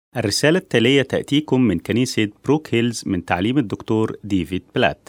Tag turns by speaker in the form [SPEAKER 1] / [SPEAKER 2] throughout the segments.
[SPEAKER 1] الرسالة التالية تأتيكم من كنيسة بروك هيلز من تعليم الدكتور ديفيد بلات.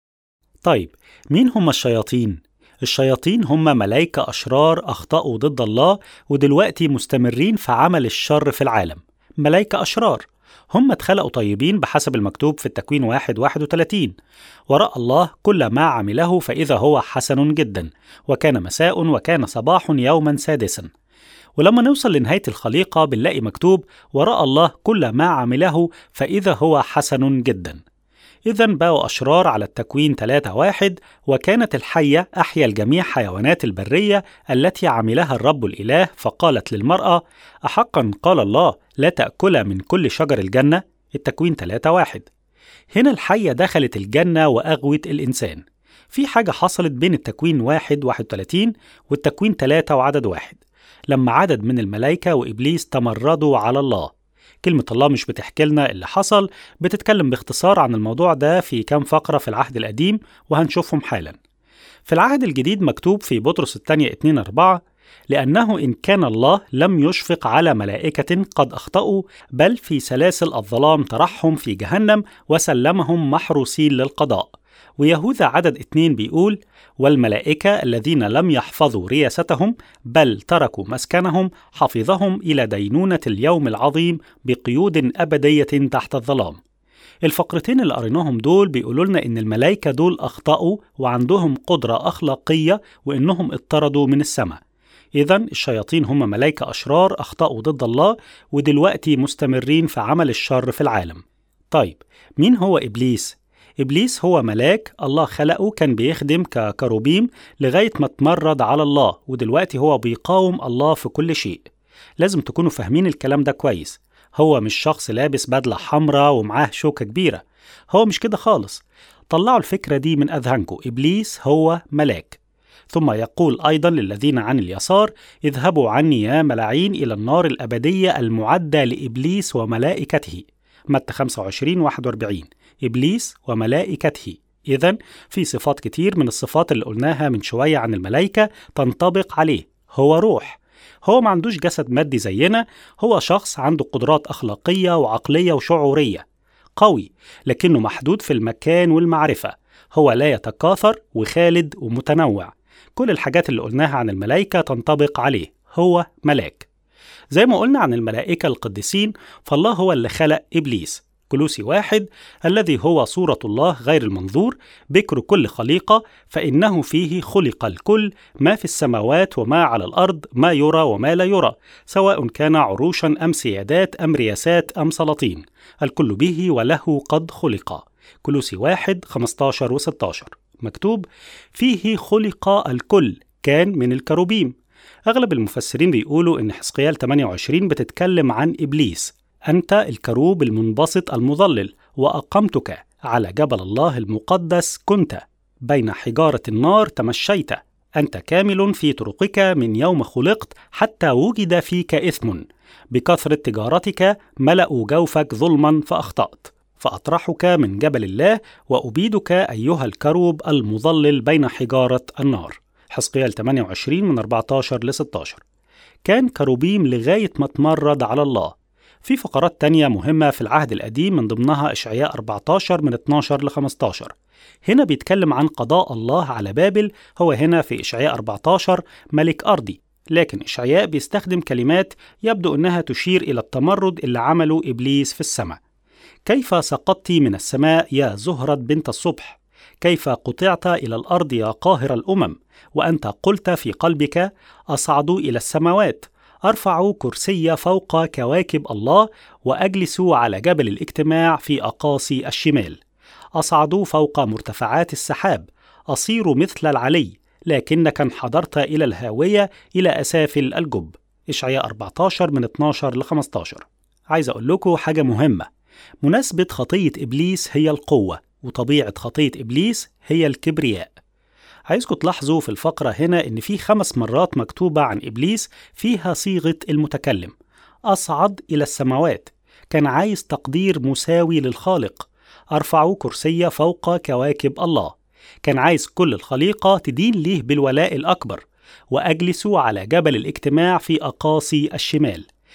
[SPEAKER 2] طيب مين هم الشياطين؟ الشياطين هم ملايكة أشرار أخطأوا ضد الله ودلوقتي مستمرين في عمل الشر في العالم ملايكة أشرار هم اتخلقوا طيبين بحسب المكتوب في التكوين واحد واحد وثلاثين ورأى الله كل ما عمله فإذا هو حسن جدا وكان مساء وكان صباح يوما سادسا ولما نوصل لنهاية الخليقة بنلاقي مكتوب ورأى الله كل ما عمله فإذا هو حسن جدا إذا بقوا أشرار على التكوين 3 واحد وكانت الحية أحيا الجميع حيوانات البرية التي عملها الرب الإله فقالت للمرأة أحقا قال الله لا تأكل من كل شجر الجنة التكوين 3 واحد هنا الحية دخلت الجنة وأغوت الإنسان في حاجة حصلت بين التكوين واحد 31 والتكوين 3 وعدد واحد لما عدد من الملائكة وإبليس تمردوا على الله كلمة الله مش بتحكي لنا اللي حصل بتتكلم باختصار عن الموضوع ده في كام فقرة في العهد القديم وهنشوفهم حالا في العهد الجديد مكتوب في بطرس الثانية 2 4 لأنه إن كان الله لم يشفق على ملائكة قد أخطأوا بل في سلاسل الظلام طرحهم في جهنم وسلمهم محروسين للقضاء ويهوذا عدد اتنين بيقول والملائكة الذين لم يحفظوا رياستهم بل تركوا مسكنهم حفظهم إلى دينونة اليوم العظيم بقيود أبدية تحت الظلام الفقرتين اللي قريناهم دول بيقولوا لنا إن الملائكة دول أخطأوا وعندهم قدرة أخلاقية وإنهم اطردوا من السماء إذا الشياطين هم ملائكة أشرار أخطأوا ضد الله ودلوقتي مستمرين في عمل الشر في العالم طيب مين هو إبليس؟ إبليس هو ملاك الله خلقه كان بيخدم ككروبيم لغاية ما اتمرد على الله ودلوقتي هو بيقاوم الله في كل شيء لازم تكونوا فاهمين الكلام ده كويس هو مش شخص لابس بدلة حمراء ومعاه شوكة كبيرة هو مش كده خالص طلعوا الفكرة دي من أذهانكم إبليس هو ملاك ثم يقول أيضا للذين عن اليسار اذهبوا عني يا ملاعين إلى النار الأبدية المعدة لإبليس وملائكته متى 25 41 إبليس وملائكته إذا في صفات كتير من الصفات اللي قلناها من شوية عن الملائكة تنطبق عليه هو روح هو ما عندوش جسد مادي زينا هو شخص عنده قدرات أخلاقية وعقلية وشعورية قوي لكنه محدود في المكان والمعرفة هو لا يتكاثر وخالد ومتنوع كل الحاجات اللي قلناها عن الملائكة تنطبق عليه هو ملاك زي ما قلنا عن الملائكة القديسين فالله هو اللي خلق إبليس كلوسي واحد الذي هو صورة الله غير المنظور بكر كل خليقة فإنه فيه خلق الكل ما في السماوات وما على الأرض ما يرى وما لا يرى سواء كان عروشا أم سيادات أم رياسات أم سلاطين الكل به وله قد خلق كلوسي واحد 15 و 16 مكتوب فيه خلق الكل كان من الكروبيم أغلب المفسرين بيقولوا إن حزقيال 28 بتتكلم عن إبليس أنت الكروب المنبسط المظلل وأقمتك على جبل الله المقدس كنت بين حجارة النار تمشيت أنت كامل في طرقك من يوم خلقت حتى وجد فيك إثم بكثرة تجارتك ملأوا جوفك ظلما فأخطأت فأطرحك من جبل الله وأبيدك أيها الكروب المظلل بين حجارة النار حزقيال 28 من 14 ل 16 كان كروبيم لغاية ما تمرد على الله في فقرات تانية مهمة في العهد القديم من ضمنها إشعياء 14 من 12 ل 15 هنا بيتكلم عن قضاء الله على بابل هو هنا في إشعياء 14 ملك أرضي لكن إشعياء بيستخدم كلمات يبدو أنها تشير إلى التمرد اللي عمله إبليس في السماء كيف سقطت من السماء يا زهرة بنت الصبح كيف قطعت إلى الأرض يا قاهر الأمم وأنت قلت في قلبك أصعد إلى السماوات أرفع كرسي فوق كواكب الله وأجلس على جبل الاجتماع في أقاصي الشمال أصعد فوق مرتفعات السحاب أصير مثل العلي لكنك انحدرت إلى الهاوية إلى أسافل الجب إشعياء 14 من 12 ل 15 عايز أقول لكم حاجة مهمة مناسبة خطية إبليس هي القوة وطبيعة خطية إبليس هي الكبرياء عايزكم تلاحظوا في الفقرة هنا إن في خمس مرات مكتوبة عن إبليس فيها صيغة المتكلم أصعد إلى السماوات كان عايز تقدير مساوي للخالق أرفع كرسي فوق كواكب الله كان عايز كل الخليقة تدين ليه بالولاء الأكبر وأجلس على جبل الاجتماع في أقاصي الشمال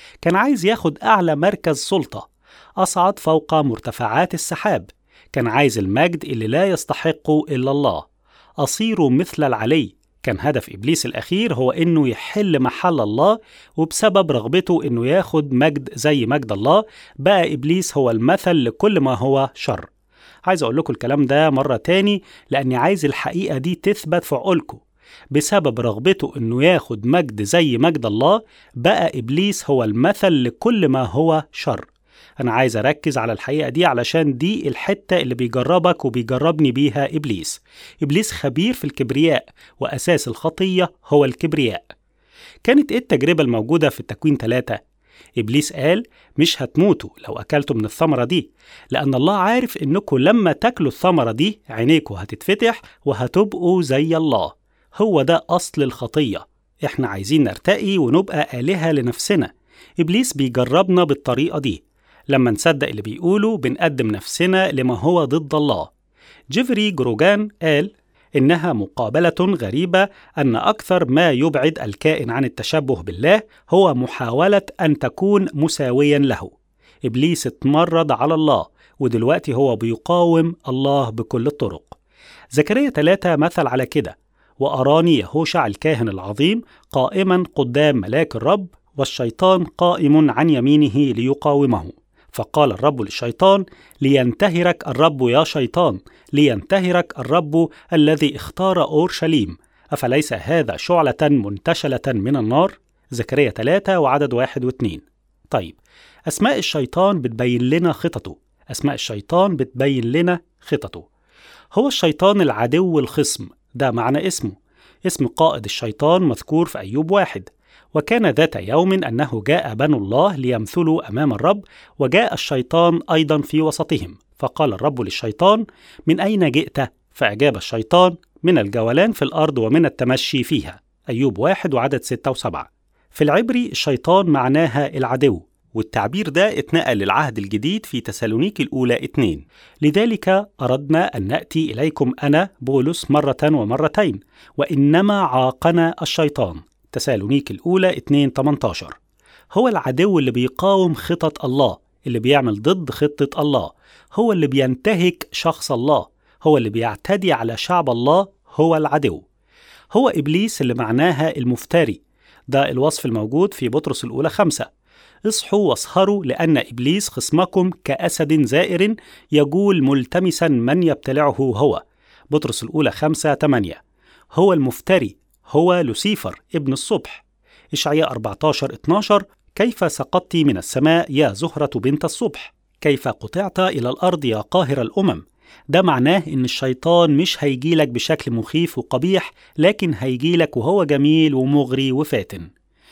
[SPEAKER 2] كان عايز ياخد أعلى مركز سلطة أصعد فوق مرتفعات السحاب كان عايز المجد اللي لا يستحقه إلا الله أصير مثل العلي كان هدف إبليس الأخير هو إنه يحل محل الله وبسبب رغبته إنه ياخد مجد زي مجد الله بقى إبليس هو المثل لكل ما هو شر عايز أقول لكم الكلام ده مرة تاني لأني عايز الحقيقة دي تثبت في عقولكم بسبب رغبته إنه ياخد مجد زي مجد الله بقى إبليس هو المثل لكل ما هو شر أنا عايز أركز على الحقيقة دي علشان دي الحتة اللي بيجربك وبيجربني بيها إبليس إبليس خبير في الكبرياء وأساس الخطية هو الكبرياء كانت إيه التجربة الموجودة في التكوين ثلاثة؟ إبليس قال مش هتموتوا لو أكلتوا من الثمرة دي لأن الله عارف إنكم لما تاكلوا الثمرة دي عينيكم هتتفتح وهتبقوا زي الله هو ده أصل الخطية إحنا عايزين نرتقي ونبقى آلهة لنفسنا إبليس بيجربنا بالطريقة دي لما نصدق اللي بيقوله بنقدم نفسنا لما هو ضد الله جيفري جروجان قال إنها مقابلة غريبة أن أكثر ما يبعد الكائن عن التشبه بالله هو محاولة أن تكون مساويا له. إبليس اتمرد على الله ودلوقتي هو بيقاوم الله بكل الطرق. زكريا ثلاثة مثل على كده وأراني يهوشع الكاهن العظيم قائما قدام ملاك الرب والشيطان قائم عن يمينه ليقاومه. فقال الرب للشيطان لينتهرك الرب يا شيطان لينتهرك الرب الذي اختار أورشليم أفليس هذا شعلة منتشلة من النار؟ زكريا 3 وعدد واحد واثنين طيب أسماء الشيطان بتبين لنا خططه أسماء الشيطان بتبين لنا خططه هو الشيطان العدو الخصم ده معنى اسمه اسم قائد الشيطان مذكور في أيوب واحد وكان ذات يوم أنه جاء بنو الله ليمثلوا أمام الرب وجاء الشيطان أيضا في وسطهم فقال الرب للشيطان من أين جئت؟ فأجاب الشيطان من الجولان في الأرض ومن التمشي فيها أيوب واحد وعدد ستة وسبعة في العبري الشيطان معناها العدو والتعبير ده اتنقل للعهد الجديد في تسالونيك الأولى اتنين لذلك أردنا أن نأتي إليكم أنا بولس مرة ومرتين وإنما عاقنا الشيطان تسالونيك الأولى 2 18 هو العدو اللي بيقاوم خطط الله اللي بيعمل ضد خطة الله هو اللي بينتهك شخص الله هو اللي بيعتدي على شعب الله هو العدو هو إبليس اللي معناها المفتري ده الوصف الموجود في بطرس الأولى خمسة اصحوا واسهروا لأن إبليس خصمكم كأسد زائر يجول ملتمسا من يبتلعه هو بطرس الأولى خمسة تمانية هو المفتري هو لوسيفر ابن الصبح إشعياء 14 12 كيف سقطت من السماء يا زهرة بنت الصبح كيف قطعت إلى الأرض يا قاهر الأمم ده معناه إن الشيطان مش هيجيلك بشكل مخيف وقبيح لكن هيجيلك وهو جميل ومغري وفاتن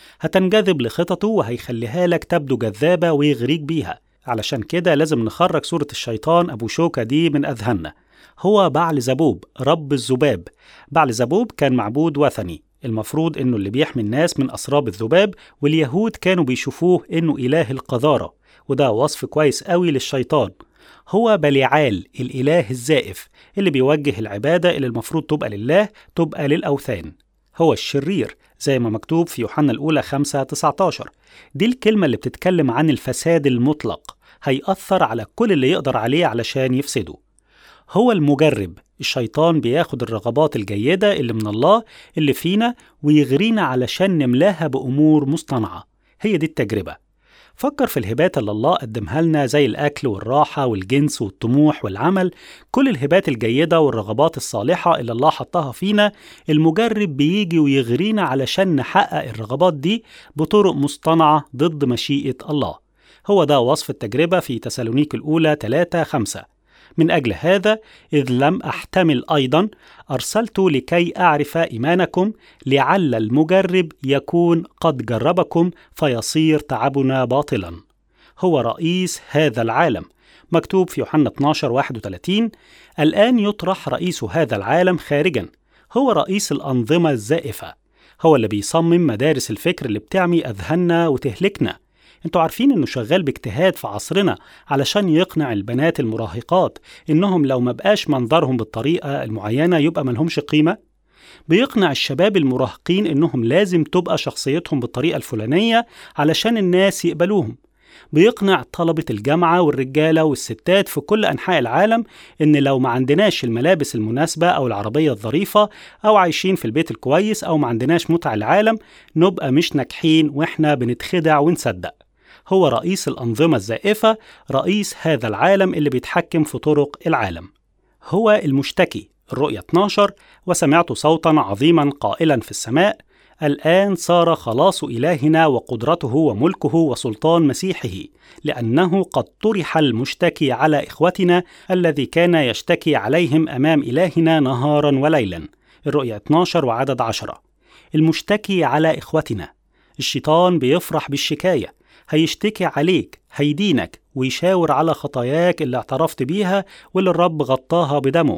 [SPEAKER 2] هتنجذب لخططه وهيخليها لك تبدو جذابة ويغريك بيها علشان كده لازم نخرج صورة الشيطان أبو شوكة دي من أذهاننا هو بعل زبوب رب الذباب بعل زبوب كان معبود وثني المفروض انه اللي بيحمي الناس من اسراب الذباب واليهود كانوا بيشوفوه انه اله القذاره وده وصف كويس قوي للشيطان هو بليعال الاله الزائف اللي بيوجه العباده اللي المفروض تبقى لله تبقى للاوثان هو الشرير زي ما مكتوب في يوحنا الأولى 5 19 دي الكلمة اللي بتتكلم عن الفساد المطلق هيأثر على كل اللي يقدر عليه علشان يفسده هو المجرب الشيطان بياخد الرغبات الجيدة اللي من الله اللي فينا ويغرينا علشان نملاها بأمور مصطنعة هي دي التجربة فكر في الهبات اللي الله قدمها لنا زي الأكل والراحة والجنس والطموح والعمل كل الهبات الجيدة والرغبات الصالحة اللي الله حطها فينا المجرب بيجي ويغرينا علشان نحقق الرغبات دي بطرق مصطنعة ضد مشيئة الله هو ده وصف التجربة في تسالونيك الأولى 3 5 من أجل هذا إذ لم أحتمل أيضا أرسلت لكي أعرف إيمانكم لعل المجرب يكون قد جربكم فيصير تعبنا باطلا هو رئيس هذا العالم مكتوب في يوحنا 12 31 الآن يطرح رئيس هذا العالم خارجا هو رئيس الأنظمة الزائفة هو اللي بيصمم مدارس الفكر اللي بتعمي أذهاننا وتهلكنا انتوا عارفين انه شغال باجتهاد في عصرنا علشان يقنع البنات المراهقات انهم لو ما بقاش منظرهم بالطريقه المعينه يبقى ملهمش قيمه بيقنع الشباب المراهقين إنهم لازم تبقى شخصيتهم بالطريقة الفلانية علشان الناس يقبلوهم بيقنع طلبة الجامعة والرجالة والستات في كل أنحاء العالم إن لو ما عندناش الملابس المناسبة أو العربية الظريفة أو عايشين في البيت الكويس أو ما عندناش متع العالم نبقى مش ناجحين وإحنا بنتخدع ونصدق هو رئيس الأنظمة الزائفة رئيس هذا العالم اللي بيتحكم في طرق العالم هو المشتكي الرؤية 12 وسمعت صوتا عظيما قائلا في السماء الآن صار خلاص إلهنا وقدرته وملكه وسلطان مسيحه لأنه قد طرح المشتكي على إخوتنا الذي كان يشتكي عليهم أمام إلهنا نهارا وليلا الرؤية 12 وعدد 10 المشتكي على إخوتنا الشيطان بيفرح بالشكاية هيشتكي عليك هيدينك ويشاور على خطاياك اللي اعترفت بيها واللي الرب غطاها بدمه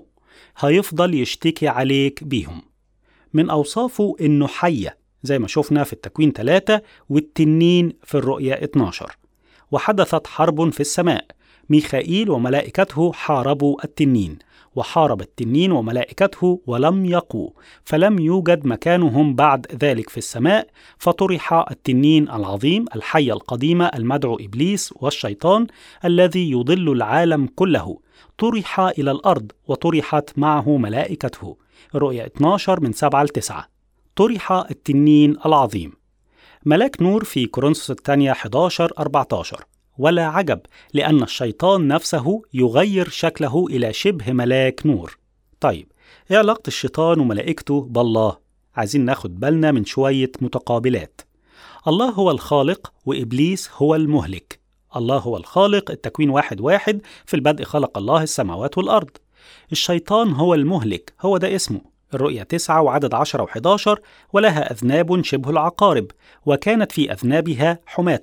[SPEAKER 2] هيفضل يشتكي عليك بيهم من أوصافه إنه حية زي ما شفنا في التكوين 3 والتنين في الرؤية 12 وحدثت حرب في السماء ميخائيل وملائكته حاربوا التنين وحارب التنين وملائكته ولم يقوا فلم يوجد مكانهم بعد ذلك في السماء فطرح التنين العظيم الحية القديمة المدعو إبليس والشيطان الذي يضل العالم كله طرح إلى الأرض وطرحت معه ملائكته رؤية 12 من 7 ل 9 طرح التنين العظيم ملاك نور في كورنثوس الثانية 11 14 ولا عجب لأن الشيطان نفسه يغير شكله إلى شبه ملاك نور طيب إيه علاقة الشيطان وملائكته بالله؟ عايزين ناخد بالنا من شوية متقابلات الله هو الخالق وإبليس هو المهلك الله هو الخالق التكوين واحد واحد في البدء خلق الله السماوات والأرض الشيطان هو المهلك هو ده اسمه الرؤية 9 وعدد 10 و11 ولها أذناب شبه العقارب وكانت في أذنابها حماة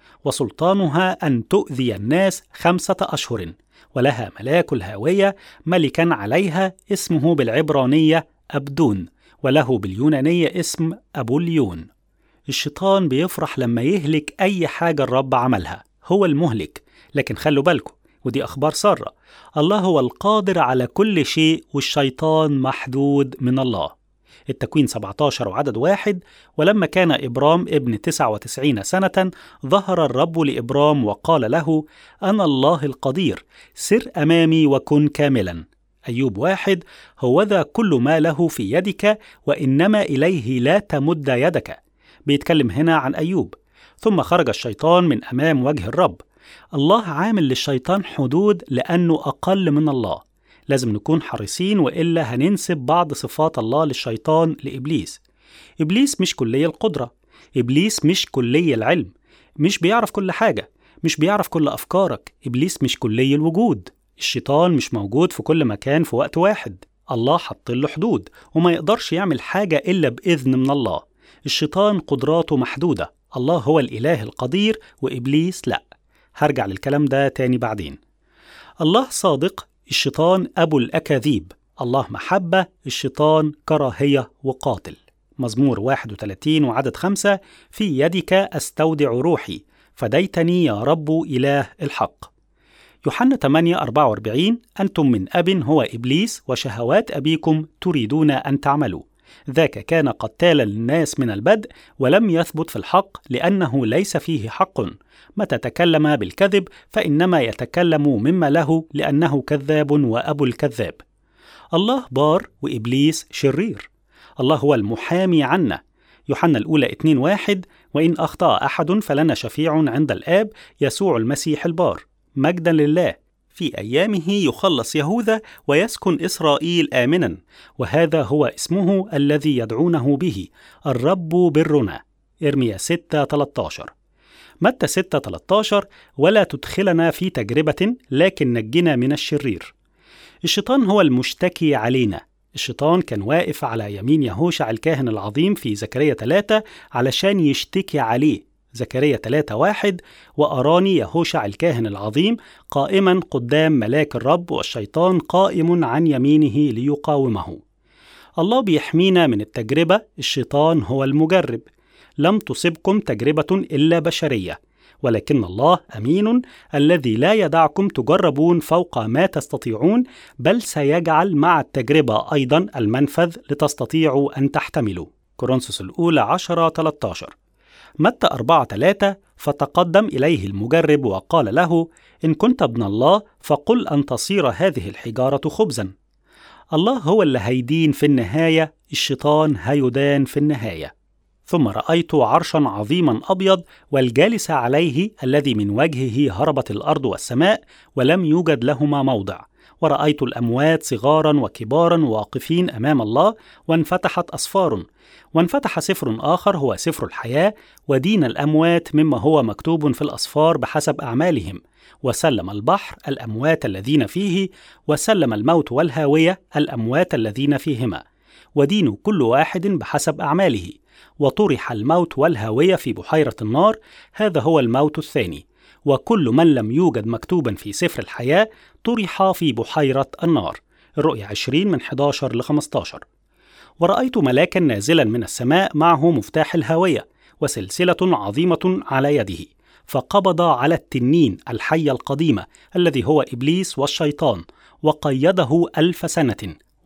[SPEAKER 2] وسلطانها أن تؤذي الناس خمسة أشهر ولها ملاك الهاوية ملكا عليها اسمه بالعبرانية أبدون وله باليونانية اسم أبوليون الشيطان بيفرح لما يهلك أي حاجة الرب عملها هو المهلك لكن خلوا بالكم ودي أخبار سارة الله هو القادر على كل شيء والشيطان محدود من الله التكوين 17 وعدد واحد ولما كان إبرام ابن 99 سنة ظهر الرب لإبرام وقال له أنا الله القدير سر أمامي وكن كاملا أيوب واحد هوذا كل ما له في يدك وإنما إليه لا تمد يدك بيتكلم هنا عن أيوب ثم خرج الشيطان من أمام وجه الرب الله عامل للشيطان حدود لأنه أقل من الله لازم نكون حريصين وإلا هننسب بعض صفات الله للشيطان لإبليس إبليس مش كلية القدرة إبليس مش كلية العلم مش بيعرف كل حاجة مش بيعرف كل أفكارك إبليس مش كلي الوجود الشيطان مش موجود في كل مكان في وقت واحد الله حط له حدود وما يقدرش يعمل حاجة إلا بإذن من الله الشيطان قدراته محدودة الله هو الإله القدير وإبليس لأ هرجع للكلام ده تاني بعدين الله صادق الشيطان أبو الأكاذيب الله محبة الشيطان كراهية وقاتل مزمور 31 وعدد خمسة في يدك أستودع روحي فديتني يا رب إله الحق يوحنا 8 44 أنتم من أب هو إبليس وشهوات أبيكم تريدون أن تعملوا ذاك كان قتالا للناس من البدء ولم يثبت في الحق لأنه ليس فيه حق متى تكلم بالكذب فإنما يتكلم مما له لأنه كذاب وأبو الكذاب الله بار وإبليس شرير الله هو المحامي عنا يوحنا الأولى 2 واحد وإن أخطأ أحد فلنا شفيع عند الآب يسوع المسيح البار مجدا لله في أيامه يخلص يهوذا ويسكن إسرائيل آمنا وهذا هو اسمه الذي يدعونه به الرب برنا إرميا 6 13 متى 6 13 ولا تدخلنا في تجربة لكن نجنا من الشرير الشيطان هو المشتكي علينا الشيطان كان واقف على يمين يهوشع الكاهن العظيم في زكريا 3 علشان يشتكي عليه زكريا 3 واحد وأراني يهوشع الكاهن العظيم قائما قدام ملاك الرب والشيطان قائم عن يمينه ليقاومه الله بيحمينا من التجربة الشيطان هو المجرب لم تصبكم تجربة إلا بشرية ولكن الله امين الذي لا يدعكم تجربون فوق ما تستطيعون بل سيجعل مع التجربه ايضا المنفذ لتستطيعوا ان تحتملوا كورنثوس الاولى 10 13 متى 4 3 فتقدم إليه المجرب وقال له إن كنت ابن الله فقل أن تصير هذه الحجارة خبزا الله هو اللي هيدين في النهاية الشيطان هيدان في النهاية ثم رأيت عرشا عظيما أبيض والجالس عليه الذي من وجهه هربت الأرض والسماء ولم يوجد لهما موضع ورأيت الأموات صغارا وكبارا واقفين أمام الله وانفتحت أسفار وانفتح سفر آخر هو سفر الحياة ودين الأموات مما هو مكتوب في الأسفار بحسب أعمالهم وسلم البحر الأموات الذين فيه وسلم الموت والهاوية الأموات الذين فيهما ودين كل واحد بحسب أعماله وطرح الموت والهاوية في بحيرة النار هذا هو الموت الثاني وكل من لم يوجد مكتوبا في سفر الحياة طرح في بحيرة النار الرؤية 20 من 11 ل 15 ورأيت ملاكا نازلا من السماء معه مفتاح الهاوية وسلسلة عظيمة على يده فقبض على التنين الحية القديمة الذي هو إبليس والشيطان وقيده ألف سنة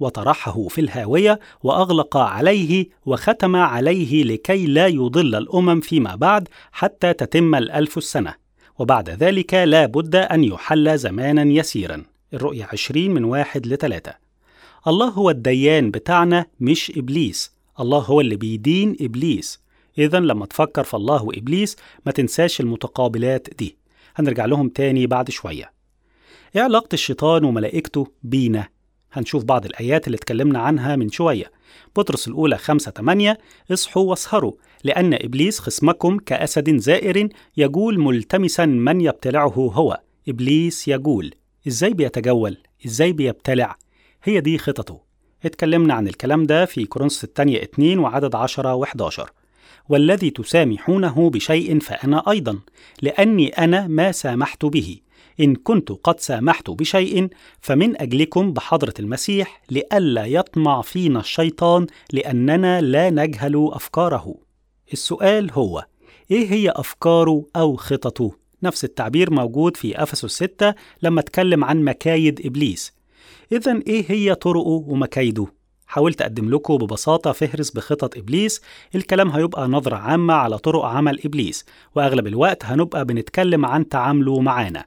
[SPEAKER 2] وطرحه في الهاوية وأغلق عليه وختم عليه لكي لا يضل الأمم فيما بعد حتى تتم الألف السنة وبعد ذلك لا بد أن يحل زمانا يسيرا الرؤية 20 من واحد لثلاثة الله هو الديان بتاعنا مش إبليس الله هو اللي بيدين إبليس إذا لما تفكر في الله وإبليس ما تنساش المتقابلات دي هنرجع لهم تاني بعد شوية إيه علاقة الشيطان وملائكته بينا؟ هنشوف بعض الآيات اللي اتكلمنا عنها من شوية بطرس الأولى 5 8 اصحوا واسهروا لأن إبليس خصمكم كأسد زائر يجول ملتمسا من يبتلعه هو إبليس يجول إزاي بيتجول؟ إزاي بيبتلع؟ هي دي خططه اتكلمنا عن الكلام ده في كورنثوس الثانية 2 وعدد 10 و11 والذي تسامحونه بشيء فأنا أيضا لأني أنا ما سامحت به إن كنت قد سامحت بشيء فمن أجلكم بحضرة المسيح لئلا يطمع فينا الشيطان لأننا لا نجهل أفكاره السؤال هو إيه هي أفكاره أو خططه؟ نفس التعبير موجود في أفسس 6 لما اتكلم عن مكايد إبليس إذا إيه هي طرقه ومكايده؟ حاولت أقدم لكم ببساطة فهرس بخطط إبليس الكلام هيبقى نظرة عامة على طرق عمل إبليس وأغلب الوقت هنبقى بنتكلم عن تعامله معانا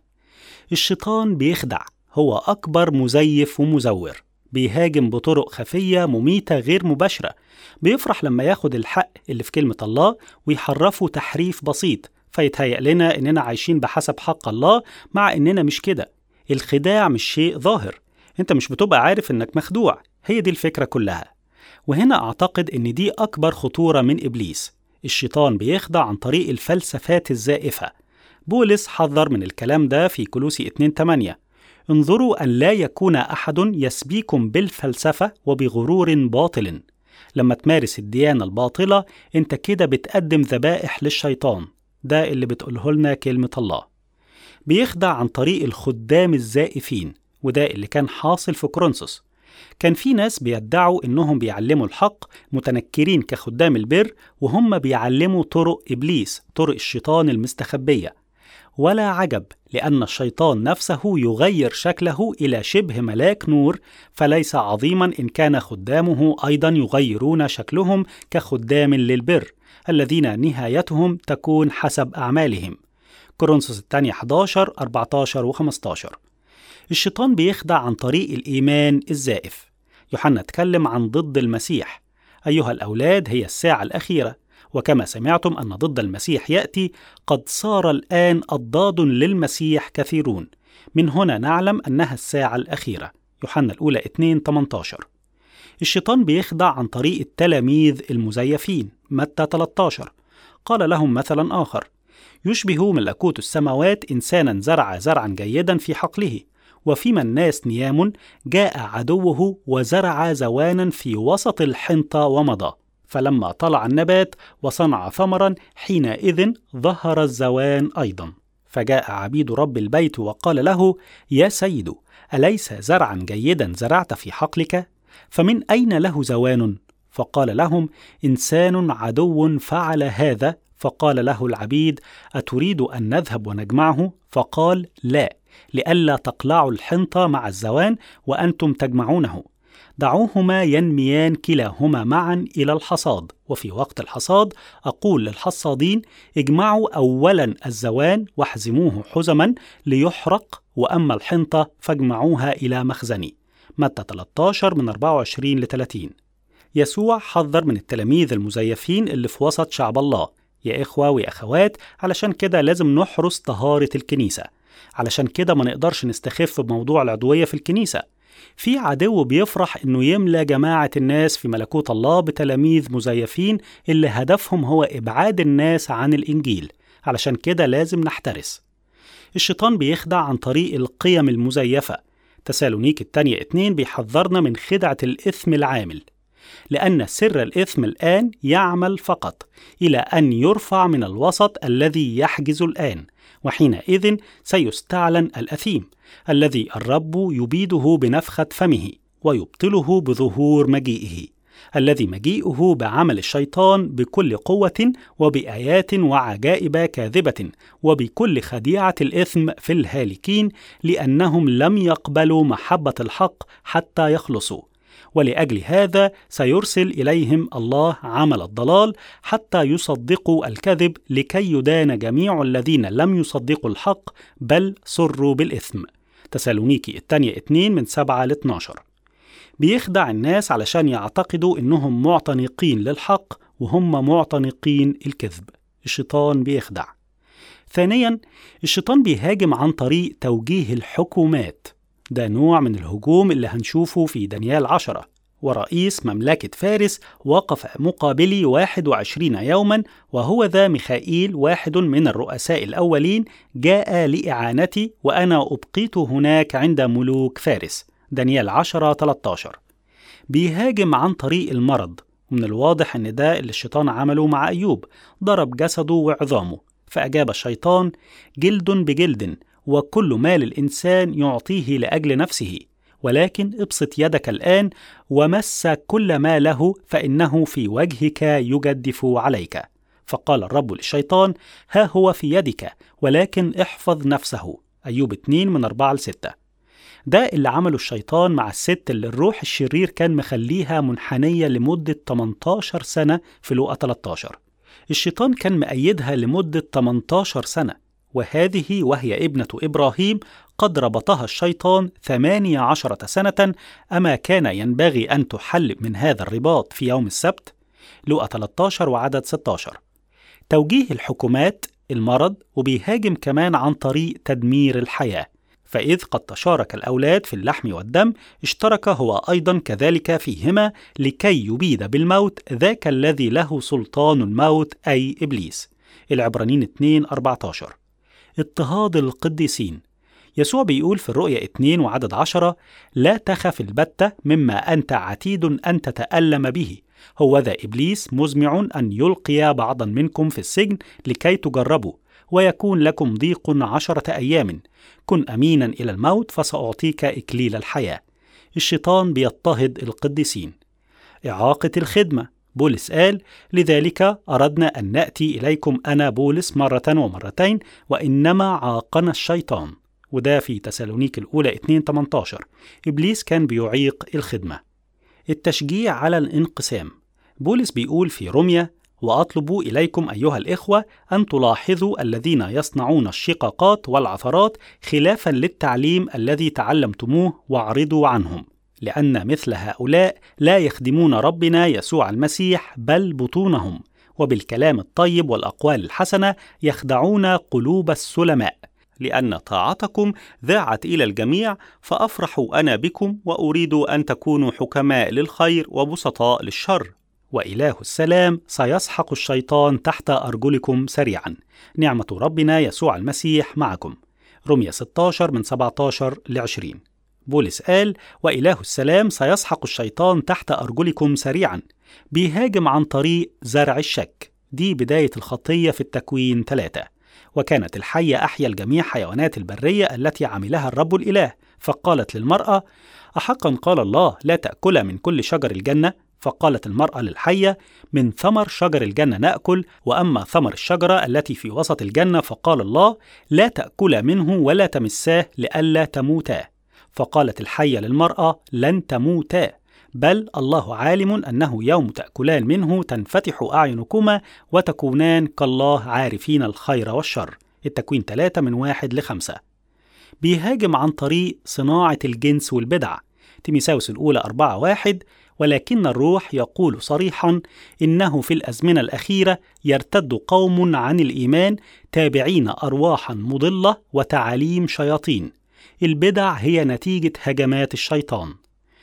[SPEAKER 2] الشيطان بيخدع هو أكبر مزيف ومزور بيهاجم بطرق خفية مميتة غير مباشرة بيفرح لما ياخد الحق اللي في كلمة الله ويحرفه تحريف بسيط فيتهيأ لنا إننا عايشين بحسب حق الله مع إننا مش كده الخداع مش شيء ظاهر انت مش بتبقى عارف انك مخدوع هي دي الفكرة كلها وهنا أعتقد إن دي أكبر خطورة من إبليس الشيطان بيخدع عن طريق الفلسفات الزائفة بولس حذر من الكلام ده في كلوسي 2 8 انظروا أن لا يكون أحد يسبيكم بالفلسفة وبغرور باطل لما تمارس الديانة الباطلة انت كده بتقدم ذبائح للشيطان ده اللي بتقوله لنا كلمة الله بيخدع عن طريق الخدام الزائفين وده اللي كان حاصل في كورنثوس كان في ناس بيدعوا انهم بيعلموا الحق متنكرين كخدام البر وهم بيعلموا طرق ابليس طرق الشيطان المستخبيه ولا عجب لان الشيطان نفسه يغير شكله الى شبه ملاك نور فليس عظيما ان كان خدامه ايضا يغيرون شكلهم كخدام للبر الذين نهايتهم تكون حسب اعمالهم كورنثوس الثانية 11 14 و15 الشيطان بيخدع عن طريق الإيمان الزائف يوحنا اتكلم عن ضد المسيح أيها الأولاد هي الساعة الأخيرة وكما سمعتم أن ضد المسيح يأتي قد صار الآن أضداد للمسيح كثيرون من هنا نعلم أنها الساعة الأخيرة يوحنا الأولى 2 18 الشيطان بيخدع عن طريق التلاميذ المزيفين متى 13 قال لهم مثلا آخر يشبه ملكوت السماوات إنسانا زرع زرعا جيدا في حقله وفيما الناس نيام جاء عدوه وزرع زوانا في وسط الحنطة ومضى فلما طلع النبات وصنع ثمرا حينئذ ظهر الزوان أيضا فجاء عبيد رب البيت وقال له يا سيد أليس زرعا جيدا زرعت في حقلك فمن أين له زوان فقال لهم إنسان عدو فعل هذا فقال له العبيد أتريد أن نذهب ونجمعه؟ فقال لا لئلا تقلعوا الحنطة مع الزوان وأنتم تجمعونه دعوهما ينميان كلاهما معا إلى الحصاد وفي وقت الحصاد أقول للحصادين اجمعوا أولا الزوان واحزموه حزما ليحرق وأما الحنطة فاجمعوها إلى مخزني متى 13 من 24 ل 30 يسوع حذر من التلاميذ المزيفين اللي في وسط شعب الله يا إخوة ويا أخوات علشان كده لازم نحرس طهارة الكنيسة علشان كده ما نقدرش نستخف بموضوع العضوية في الكنيسة في عدو بيفرح انه يملى جماعة الناس في ملكوت الله بتلاميذ مزيفين اللي هدفهم هو ابعاد الناس عن الانجيل علشان كده لازم نحترس الشيطان بيخدع عن طريق القيم المزيفة تسالونيك التانية اتنين بيحذرنا من خدعة الإثم العامل لأن سر الإثم الآن يعمل فقط إلى أن يرفع من الوسط الذي يحجز الآن وحينئذ سيستعلن الأثيم الذي الرب يبيده بنفخة فمه ويبطله بظهور مجيئه الذي مجيئه بعمل الشيطان بكل قوة وبآيات وعجائب كاذبة وبكل خديعة الإثم في الهالكين لأنهم لم يقبلوا محبة الحق حتى يخلصوا ولأجل هذا سيرسل إليهم الله عمل الضلال حتى يصدقوا الكذب لكي يدان جميع الذين لم يصدقوا الحق بل سروا بالإثم تسالونيكي الثانية 2 من 7 ل 12 بيخدع الناس علشان يعتقدوا إنهم معتنقين للحق وهم معتنقين الكذب الشيطان بيخدع ثانيا الشيطان بيهاجم عن طريق توجيه الحكومات ده نوع من الهجوم اللي هنشوفه في دانيال عشرة ورئيس مملكة فارس وقف مقابلي 21 يوما وهو ذا ميخائيل واحد من الرؤساء الأولين جاء لإعانتي وأنا أبقيت هناك عند ملوك فارس دانيال 10 13 بيهاجم عن طريق المرض ومن الواضح أن ده اللي الشيطان عمله مع أيوب ضرب جسده وعظامه فأجاب الشيطان جلد بجلد وكل ما للإنسان يعطيه لأجل نفسه ولكن ابسط يدك الآن ومس كل ما له فإنه في وجهك يجدف عليك فقال الرب للشيطان ها هو في يدك ولكن احفظ نفسه أيوب 2 من 4 ل 6 ده اللي عمله الشيطان مع الست اللي الروح الشرير كان مخليها منحنية لمدة 18 سنة في لوقا 13 الشيطان كان مأيدها لمدة 18 سنة وهذه وهي ابنة إبراهيم قد ربطها الشيطان ثمانية عشرة سنة أما كان ينبغي أن تحل من هذا الرباط في يوم السبت لوقا 13 وعدد 16 توجيه الحكومات المرض وبيهاجم كمان عن طريق تدمير الحياة فإذ قد تشارك الأولاد في اللحم والدم اشترك هو أيضا كذلك فيهما لكي يبيد بالموت ذاك الذي له سلطان الموت أي إبليس العبرانيين 2 14 اضطهاد القديسين يسوع بيقول في الرؤيا 2 وعدد عشرة لا تخف البتة مما أنت عتيد أن تتألم به هو ذا إبليس مزمع أن يلقي بعضا منكم في السجن لكي تجربوا ويكون لكم ضيق عشرة أيام كن أمينا إلى الموت فسأعطيك إكليل الحياة الشيطان بيضطهد القديسين إعاقة الخدمة بولس قال لذلك أردنا أن نأتي إليكم أنا بولس مرة ومرتين وإنما عاقنا الشيطان وده في تسالونيك الأولى 2 18 إبليس كان بيعيق الخدمة التشجيع على الانقسام بولس بيقول في روميا وأطلب إليكم أيها الإخوة أن تلاحظوا الذين يصنعون الشقاقات والعثرات خلافا للتعليم الذي تعلمتموه واعرضوا عنهم لأن مثل هؤلاء لا يخدمون ربنا يسوع المسيح بل بطونهم وبالكلام الطيب والأقوال الحسنة يخدعون قلوب السلماء لأن طاعتكم ذاعت إلى الجميع فأفرح أنا بكم وأريد أن تكونوا حكماء للخير وبسطاء للشر وإله السلام سيسحق الشيطان تحت أرجلكم سريعا نعمة ربنا يسوع المسيح معكم رمية 16 من 17 ل 20 بولس قال وإله السلام سيسحق الشيطان تحت أرجلكم سريعا بيهاجم عن طريق زرع الشك دي بداية الخطية في التكوين ثلاثة وكانت الحية أحيا الجميع حيوانات البرية التي عملها الرب الإله فقالت للمرأة أحقا قال الله لا تأكل من كل شجر الجنة فقالت المرأة للحية من ثمر شجر الجنة نأكل وأما ثمر الشجرة التي في وسط الجنة فقال الله لا تأكلا منه ولا تمساه لئلا تموتا فقالت الحية للمرأة لن تموتا بل الله عالم أنه يوم تأكلان منه تنفتح أعينكما وتكونان كالله عارفين الخير والشر التكوين 3 من 1 لخمسة بيهاجم عن طريق صناعة الجنس والبدع تيميساوس الأولى 4 واحد ولكن الروح يقول صريحا إنه في الأزمنة الأخيرة يرتد قوم عن الإيمان تابعين أرواحا مضلة وتعاليم شياطين البدع هي نتيجة هجمات الشيطان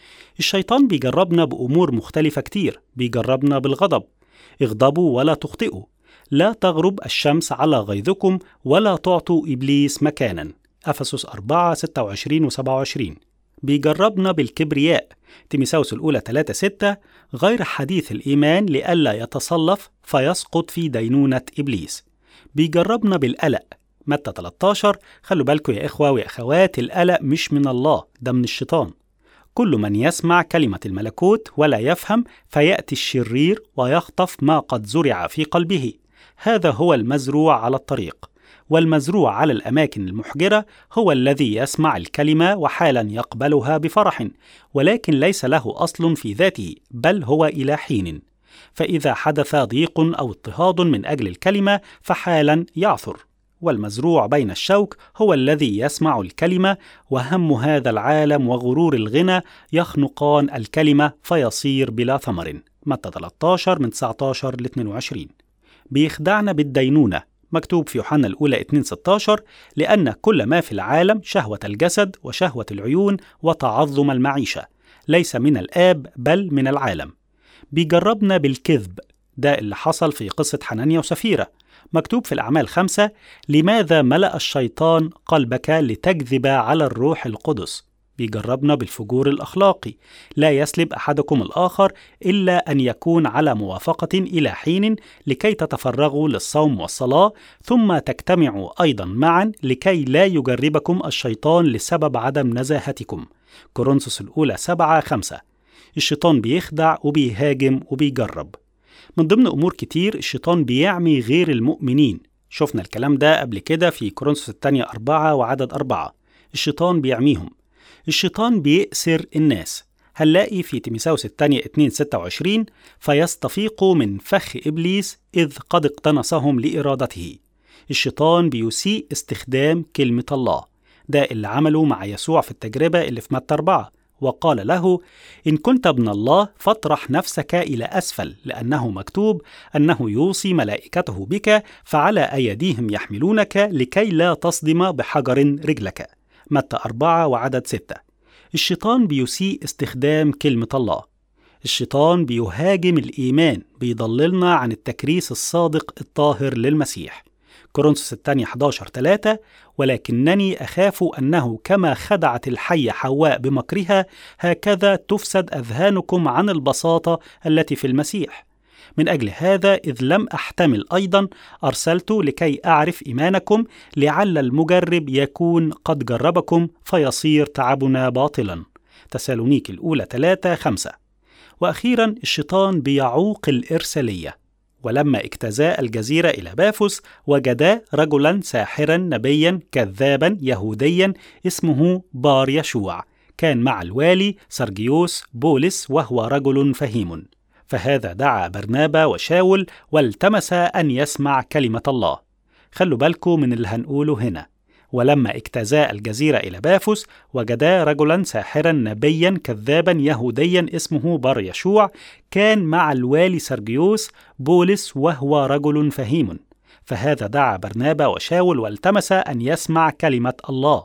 [SPEAKER 2] الشيطان بيجربنا بأمور مختلفة كتير بيجربنا بالغضب اغضبوا ولا تخطئوا لا تغرب الشمس على غيظكم ولا تعطوا إبليس مكانا أفسس 4 26 و 27 بيجربنا بالكبرياء تيميساوس الأولى 3 6 غير حديث الإيمان لئلا يتصلف فيسقط في دينونة إبليس بيجربنا بالقلق متى 13 خلوا بالكم يا إخوة وأخوات القلق مش من الله ده من الشيطان كل من يسمع كلمة الملكوت ولا يفهم فيأتي الشرير ويخطف ما قد زرع في قلبه هذا هو المزروع على الطريق والمزروع على الأماكن المحجرة هو الذي يسمع الكلمة وحالا يقبلها بفرح ولكن ليس له أصل في ذاته بل هو إلى حين فإذا حدث ضيق أو اضطهاد من أجل الكلمة فحالا يعثر والمزروع بين الشوك هو الذي يسمع الكلمة وهم هذا العالم وغرور الغنى يخنقان الكلمة فيصير بلا ثمر متى 13 من 19 ل 22 بيخدعنا بالدينونة مكتوب في يوحنا الأولى 2 16 لأن كل ما في العالم شهوة الجسد وشهوة العيون وتعظم المعيشة ليس من الآب بل من العالم بيجربنا بالكذب ده اللي حصل في قصة حنانيا وسفيرة مكتوب في الأعمال خمسة لماذا ملأ الشيطان قلبك لتكذب على الروح القدس بيجربنا بالفجور الأخلاقي لا يسلب أحدكم الآخر إلا أن يكون على موافقة إلى حين لكي تتفرغوا للصوم والصلاة ثم تجتمعوا أيضا معا لكي لا يجربكم الشيطان لسبب عدم نزاهتكم كورنثوس الأولى سبعة خمسة الشيطان بيخدع وبيهاجم وبيجرب من ضمن أمور كتير الشيطان بيعمي غير المؤمنين شفنا الكلام ده قبل كده في كورنثوس الثانية أربعة وعدد أربعة الشيطان بيعميهم الشيطان بيأسر الناس هنلاقي في تيميساوس الثانية 2 26 فيستفيقوا من فخ إبليس إذ قد اقتنصهم لإرادته الشيطان بيسيء استخدام كلمة الله ده اللي عمله مع يسوع في التجربة اللي في متى 4 وقال له إن كنت ابن الله فاطرح نفسك إلى أسفل لأنه مكتوب أنه يوصي ملائكته بك فعلى أيديهم يحملونك لكي لا تصدم بحجر رجلك متى أربعة وعدد ستة الشيطان بيسيء استخدام كلمة الله الشيطان بيهاجم الإيمان بيضللنا عن التكريس الصادق الطاهر للمسيح كورنثوس الثانية 11 3 ولكنني أخاف أنه كما خدعت الحية حواء بمكرها هكذا تفسد أذهانكم عن البساطة التي في المسيح من أجل هذا إذ لم أحتمل أيضا أرسلت لكي أعرف إيمانكم لعل المجرب يكون قد جربكم فيصير تعبنا باطلا تسالونيك الأولى 3 5 وأخيرا الشيطان بيعوق الإرسالية ولما اجتزا الجزيرة إلى بافوس وجدا رجلا ساحرا نبيا كذابا يهوديا اسمه بار يشوع كان مع الوالي سرجيوس بولس وهو رجل فهيم فهذا دعا برنابا وشاول والتمس أن يسمع كلمة الله خلوا بالكم من اللي هنقوله هنا ولما اجتزا الجزيرة إلى بافوس وجدا رجلا ساحرا نبيا كذابا يهوديا اسمه بر يشوع كان مع الوالي سرجيوس بولس وهو رجل فهيم فهذا دعا برنابا وشاول والتمس أن يسمع كلمة الله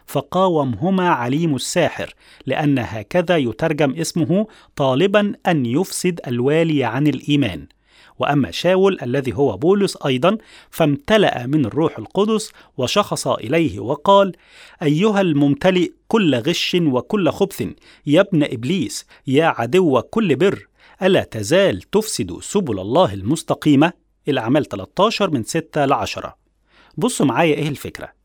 [SPEAKER 2] فقاومهما عليم الساحر لأن هكذا يترجم اسمه طالبا أن يفسد الوالي عن الإيمان واما شاول الذي هو بولس ايضا فامتلا من الروح القدس وشخص اليه وقال ايها الممتلئ كل غش وكل خبث يا ابن ابليس يا عدو كل بر الا تزال تفسد سبل الله المستقيمه الاعمال 13 من 6 ل 10 بصوا معايا ايه الفكره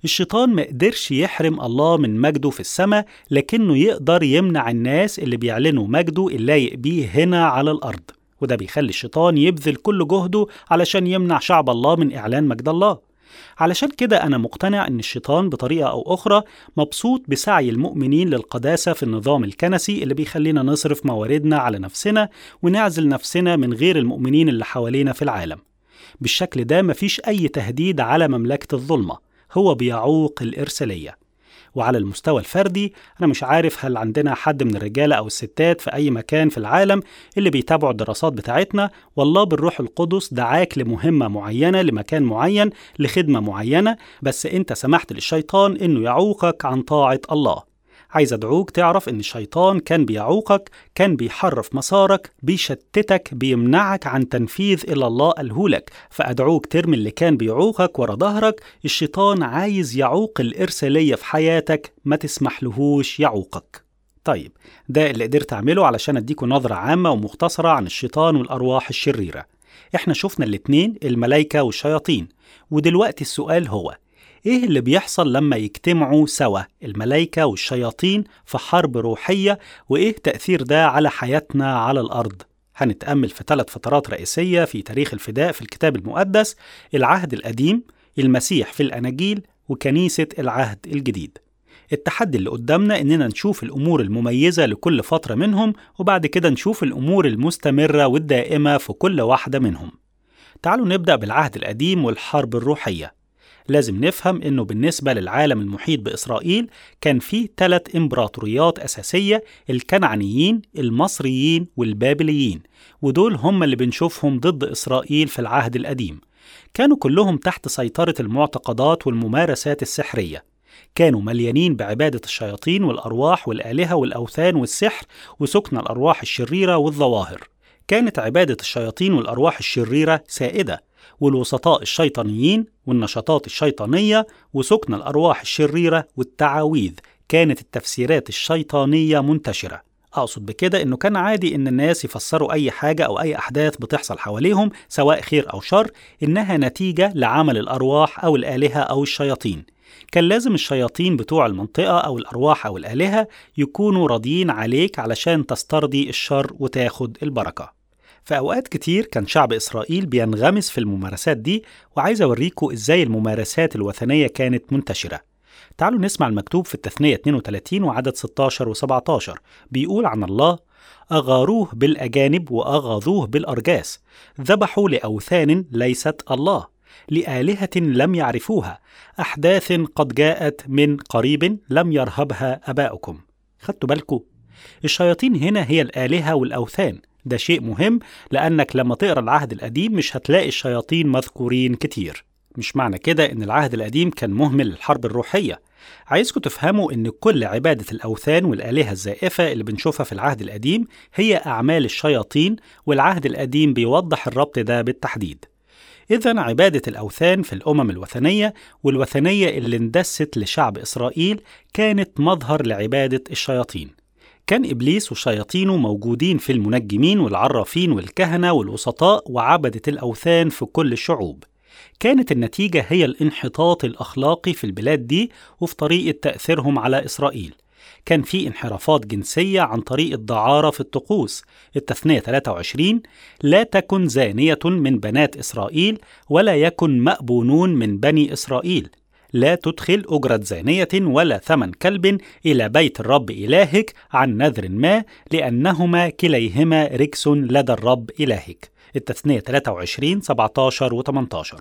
[SPEAKER 2] الشيطان ما قدرش يحرم الله من مجده في السماء لكنه يقدر يمنع الناس اللي بيعلنوا مجده اللايق بيه هنا على الأرض وده بيخلي الشيطان يبذل كل جهده علشان يمنع شعب الله من إعلان مجد الله علشان كده أنا مقتنع إن الشيطان بطريقة أو أخرى مبسوط بسعي المؤمنين للقداسة في النظام الكنسي اللي بيخلينا نصرف مواردنا على نفسنا ونعزل نفسنا من غير المؤمنين اللي حوالينا في العالم بالشكل ده مفيش أي تهديد على مملكة الظلمة هو بيعوق الإرسالية وعلى المستوى الفردي أنا مش عارف هل عندنا حد من الرجالة أو الستات في أي مكان في العالم اللي بيتابعوا الدراسات بتاعتنا والله بالروح القدس دعاك لمهمة معينة لمكان معين لخدمة معينة بس أنت سمحت للشيطان إنه يعوقك عن طاعة الله عايز أدعوك تعرف إن الشيطان كان بيعوقك كان بيحرف مسارك بيشتتك بيمنعك عن تنفيذ إلى الله قالهولك فأدعوك ترمي اللي كان بيعوقك ورا ظهرك الشيطان عايز يعوق الإرسالية في حياتك ما تسمحلهوش يعوقك طيب ده اللي قدرت أعمله علشان أديكم نظرة عامة ومختصرة عن الشيطان والأرواح الشريرة إحنا شفنا الاتنين الملايكة والشياطين ودلوقتي السؤال هو ايه اللي بيحصل لما يجتمعوا سوا الملائكه والشياطين في حرب روحيه وايه تاثير ده على حياتنا على الارض هنتامل في ثلاث فترات رئيسيه في تاريخ الفداء في الكتاب المقدس العهد القديم المسيح في الاناجيل وكنيسه العهد الجديد التحدي اللي قدامنا اننا نشوف الامور المميزه لكل فتره منهم وبعد كده نشوف الامور المستمره والدائمه في كل واحده منهم تعالوا نبدا بالعهد القديم والحرب الروحيه لازم نفهم انه بالنسبه للعالم المحيط باسرائيل كان في ثلاث امبراطوريات اساسيه الكنعانيين المصريين والبابليين ودول هم اللي بنشوفهم ضد اسرائيل في العهد القديم كانوا كلهم تحت سيطره المعتقدات والممارسات السحريه كانوا مليانين بعباده الشياطين والارواح والالهه والاوثان والسحر وسكن الارواح الشريره والظواهر كانت عباده الشياطين والارواح الشريره سائده والوسطاء الشيطانيين والنشاطات الشيطانية وسكن الأرواح الشريرة والتعاويذ كانت التفسيرات الشيطانية منتشرة أقصد بكده إنه كان عادي إن الناس يفسروا أي حاجة أو أي أحداث بتحصل حواليهم سواء خير أو شر إنها نتيجة لعمل الأرواح أو الآلهة أو الشياطين كان لازم الشياطين بتوع المنطقة أو الأرواح أو الآلهة يكونوا راضيين عليك علشان تسترضي الشر وتاخد البركة في أوقات كتير كان شعب إسرائيل بينغمس في الممارسات دي وعايز أوريكم إزاي الممارسات الوثنية كانت منتشرة تعالوا نسمع المكتوب في التثنية 32 وعدد 16 و17 بيقول عن الله أغاروه بالأجانب وأغاظوه بالأرجاس ذبحوا لأوثان ليست الله لآلهة لم يعرفوها أحداث قد جاءت من قريب لم يرهبها أباؤكم خدتوا بالكم الشياطين هنا هي الآلهة والأوثان ده شيء مهم لأنك لما تقرأ العهد القديم مش هتلاقي الشياطين مذكورين كتير مش معنى كده إن العهد القديم كان مهمل للحرب الروحية عايزكم تفهموا إن كل عبادة الأوثان والآلهة الزائفة اللي بنشوفها في العهد القديم هي أعمال الشياطين والعهد القديم بيوضح الربط ده بالتحديد إذا عبادة الأوثان في الأمم الوثنية والوثنية اللي اندست لشعب إسرائيل كانت مظهر لعبادة الشياطين كان إبليس وشياطينه موجودين في المنجمين والعرافين والكهنة والوسطاء وعبدة الأوثان في كل الشعوب كانت النتيجة هي الانحطاط الأخلاقي في البلاد دي وفي طريقة تأثيرهم على إسرائيل كان في انحرافات جنسية عن طريق الدعارة في الطقوس التثنية 23 لا تكن زانية من بنات إسرائيل ولا يكن مأبونون من بني إسرائيل لا تدخل أجرة زانية ولا ثمن كلب إلى بيت الرب إلهك عن نذر ما لأنهما كليهما ركس لدى الرب إلهك التثنية 23 17 و 18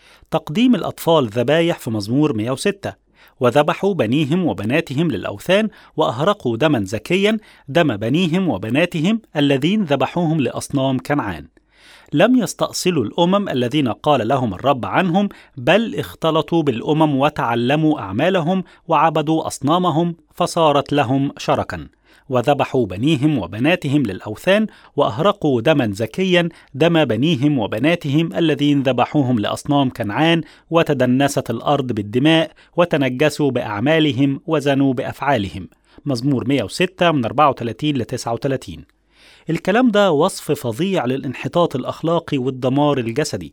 [SPEAKER 2] تقديم الأطفال ذبايح في مزمور 106 وذبحوا بنيهم وبناتهم للأوثان وأهرقوا دما زكيا دم بنيهم وبناتهم الذين ذبحوهم لأصنام كنعان لم يستأصلوا الأمم الذين قال لهم الرب عنهم بل اختلطوا بالأمم وتعلموا أعمالهم وعبدوا أصنامهم فصارت لهم شركا وذبحوا بنيهم وبناتهم للأوثان وأهرقوا دما زكيا دم بنيهم وبناتهم الذين ذبحوهم لأصنام كنعان وتدنست الأرض بالدماء وتنجسوا بأعمالهم وزنوا بأفعالهم مزمور 106 من 34 ل 39 الكلام ده وصف فظيع للانحطاط الأخلاقي والدمار الجسدي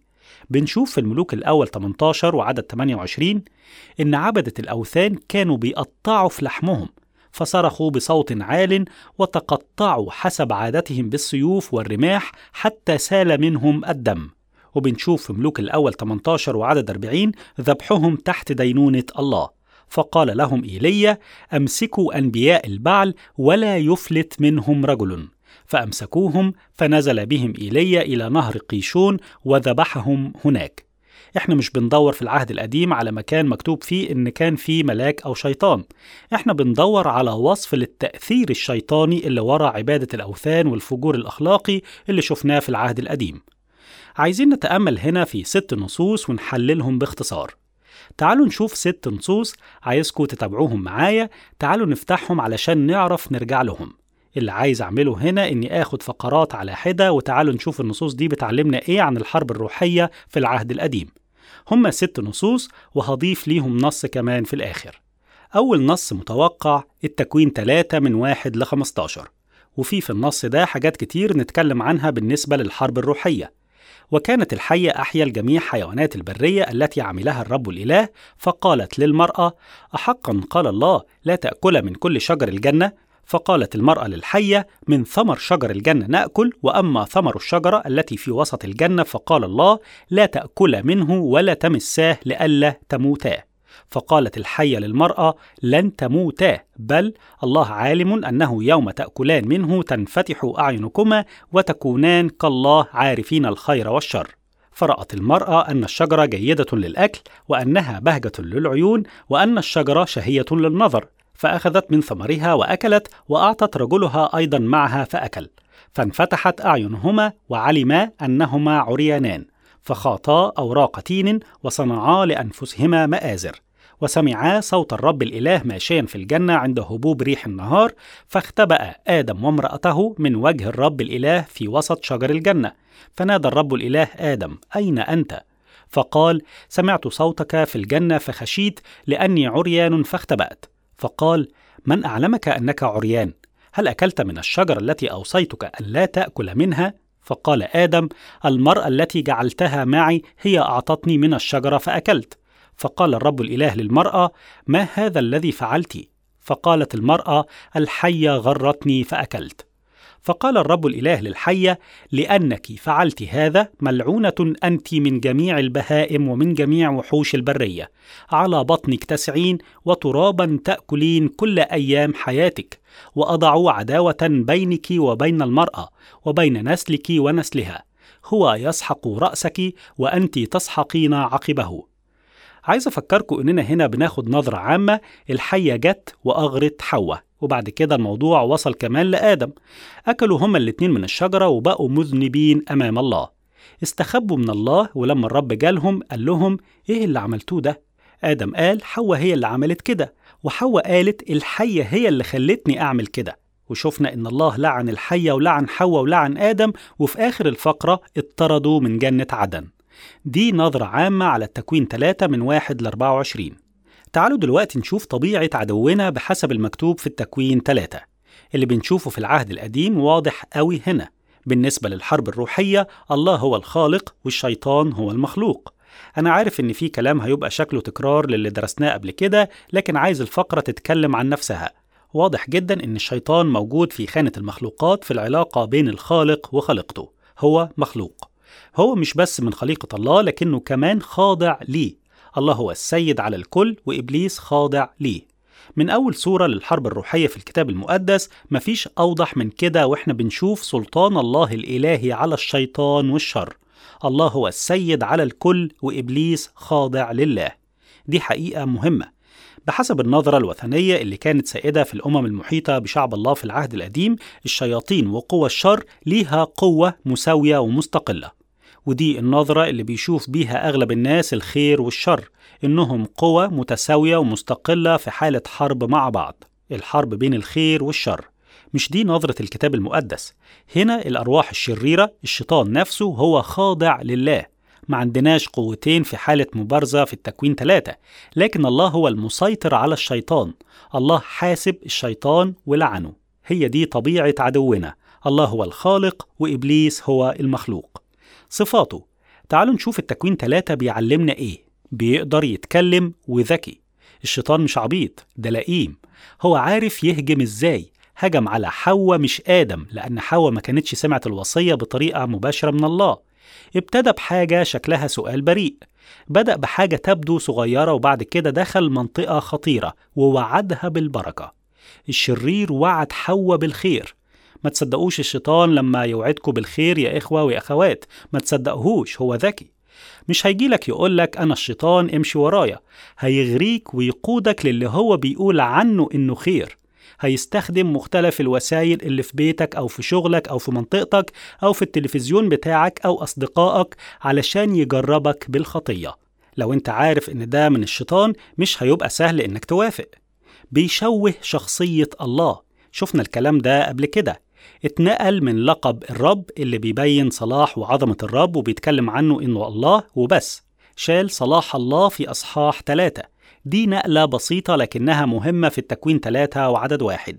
[SPEAKER 2] بنشوف في الملوك الأول 18 وعدد 28 إن عبدة الأوثان كانوا بيقطعوا في لحمهم فصرخوا بصوت عال وتقطعوا حسب عادتهم بالسيوف والرماح حتى سال منهم الدم وبنشوف في ملوك الأول 18 وعدد 40 ذبحهم تحت دينونة الله فقال لهم إيليا أمسكوا أنبياء البعل ولا يفلت منهم رجل فأمسكوهم فنزل بهم إيليا إلى نهر قيشون وذبحهم هناك احنا مش بندور في العهد القديم على مكان مكتوب فيه ان كان فيه ملاك او شيطان احنا بندور على وصف للتأثير الشيطاني اللي ورا عبادة الأوثان والفجور الأخلاقي اللي شفناه في العهد القديم عايزين نتأمل هنا في ست نصوص ونحللهم باختصار تعالوا نشوف ست نصوص عايزكم تتابعوهم معايا تعالوا نفتحهم علشان نعرف نرجع لهم اللي عايز أعمله هنا إني آخد فقرات على حدة وتعالوا نشوف النصوص دي بتعلمنا إيه عن الحرب الروحية في العهد القديم هما ست نصوص وهضيف ليهم نص كمان في الآخر أول نص متوقع التكوين 3 من 1 ل 15 وفي في النص ده حاجات كتير نتكلم عنها بالنسبة للحرب الروحية وكانت الحية أحيا الجميع حيوانات البرية التي عملها الرب الإله فقالت للمرأة أحقا قال الله لا تأكل من كل شجر الجنة فقالت المرأة للحية من ثمر شجر الجنة نأكل وأما ثمر الشجرة التي في وسط الجنة فقال الله لا تأكل منه ولا تمساه لئلا تموتا فقالت الحية للمرأة لن تموتا بل الله عالم أنه يوم تأكلان منه تنفتح أعينكما وتكونان كالله عارفين الخير والشر فرأت المرأة أن الشجرة جيدة للأكل وأنها بهجة للعيون وأن الشجرة شهية للنظر فأخذت من ثمرها وأكلت وأعطت رجلها أيضا معها فأكل فانفتحت أعينهما وعلما أنهما عريانان فخاطا أوراق تين وصنعا لأنفسهما مآزر وسمعا صوت الرب الإله ماشيا في الجنة عند هبوب ريح النهار فاختبأ آدم وامرأته من وجه الرب الإله في وسط شجر الجنة فنادى الرب الإله آدم أين أنت؟ فقال سمعت صوتك في الجنة فخشيت لأني عريان فاختبأت فقال من أعلمك أنك عريان هل أكلت من الشجرة التي أوصيتك ألا تأكل منها؟ فقال آدم المرأة التي جعلتها معي هي أعطتني من الشجرة فأكلت فقال الرب الإله للمرأة ما هذا الذي فعلت؟ فقالت المرأة الحية غرتني فأكلت فقال الرب الإله للحية لأنك فعلت هذا ملعونة أنت من جميع البهائم ومن جميع وحوش البرية على بطنك تسعين وترابا تأكلين كل أيام حياتك وأضع عداوة بينك وبين المرأة وبين نسلك ونسلها هو يسحق رأسك وأنت تسحقين عقبه عايز أفكركم إننا هنا بناخد نظرة عامة الحية جت وأغرت حواء وبعد كده الموضوع وصل كمان لآدم أكلوا هما الاتنين من الشجرة وبقوا مذنبين أمام الله استخبوا من الله ولما الرب جالهم قال لهم إيه اللي عملتوه ده؟ آدم قال حواء هي اللي عملت كده وحواء قالت الحية هي اللي خلتني أعمل كده وشفنا إن الله لعن الحية ولعن حواء ولعن آدم وفي آخر الفقرة اطردوا من جنة عدن دي نظرة عامة على التكوين 3 من 1 ل 24 تعالوا دلوقتي نشوف طبيعة عدونا بحسب المكتوب في التكوين 3 اللي بنشوفه في العهد القديم واضح قوي هنا بالنسبة للحرب الروحية الله هو الخالق والشيطان هو المخلوق أنا عارف إن في كلام هيبقى شكله تكرار للي درسناه قبل كده لكن عايز الفقرة تتكلم عن نفسها واضح جدا إن الشيطان موجود في خانة المخلوقات في العلاقة بين الخالق وخليقته هو مخلوق هو مش بس من خليقة الله لكنه كمان خاضع ليه الله هو السيد على الكل وإبليس خاضع ليه من أول سورة للحرب الروحية في الكتاب المقدس مفيش أوضح من كده وإحنا بنشوف سلطان الله الإلهي على الشيطان والشر الله هو السيد على الكل وإبليس خاضع لله دي حقيقة مهمة بحسب النظرة الوثنية اللي كانت سائدة في الأمم المحيطة بشعب الله في العهد القديم الشياطين وقوى الشر ليها قوة مساوية ومستقلة ودي النظرة اللي بيشوف بيها أغلب الناس الخير والشر إنهم قوى متساوية ومستقلة في حالة حرب مع بعض الحرب بين الخير والشر مش دي نظرة الكتاب المقدس هنا الأرواح الشريرة الشيطان نفسه هو خاضع لله ما عندناش قوتين في حالة مبارزة في التكوين ثلاثة لكن الله هو المسيطر على الشيطان الله حاسب الشيطان ولعنه هي دي طبيعة عدونا الله هو الخالق وإبليس هو المخلوق صفاته تعالوا نشوف التكوين ثلاثة بيعلمنا إيه بيقدر يتكلم وذكي الشيطان مش عبيط ده لئيم هو عارف يهجم إزاي هجم على حواء مش آدم لأن حواء ما كانتش سمعت الوصية بطريقة مباشرة من الله ابتدى بحاجة شكلها سؤال بريء بدأ بحاجة تبدو صغيرة وبعد كده دخل منطقة خطيرة ووعدها بالبركة الشرير وعد حواء بالخير ما تصدقوش الشيطان لما يوعدكم بالخير يا إخوة وأخوات ما تصدقهوش هو ذكي مش هيجيلك يقولك أنا الشيطان امشي ورايا هيغريك ويقودك للي هو بيقول عنه إنه خير هيستخدم مختلف الوسائل اللي في بيتك أو في شغلك أو في منطقتك أو في التلفزيون بتاعك أو أصدقائك علشان يجربك بالخطية لو أنت عارف إن ده من الشيطان مش هيبقى سهل إنك توافق بيشوه شخصية الله شفنا الكلام ده قبل كده اتنقل من لقب الرب اللي بيبين صلاح وعظمة الرب وبيتكلم عنه إنه الله وبس شال صلاح الله في أصحاح ثلاثة دي نقلة بسيطة لكنها مهمة في التكوين ثلاثة وعدد واحد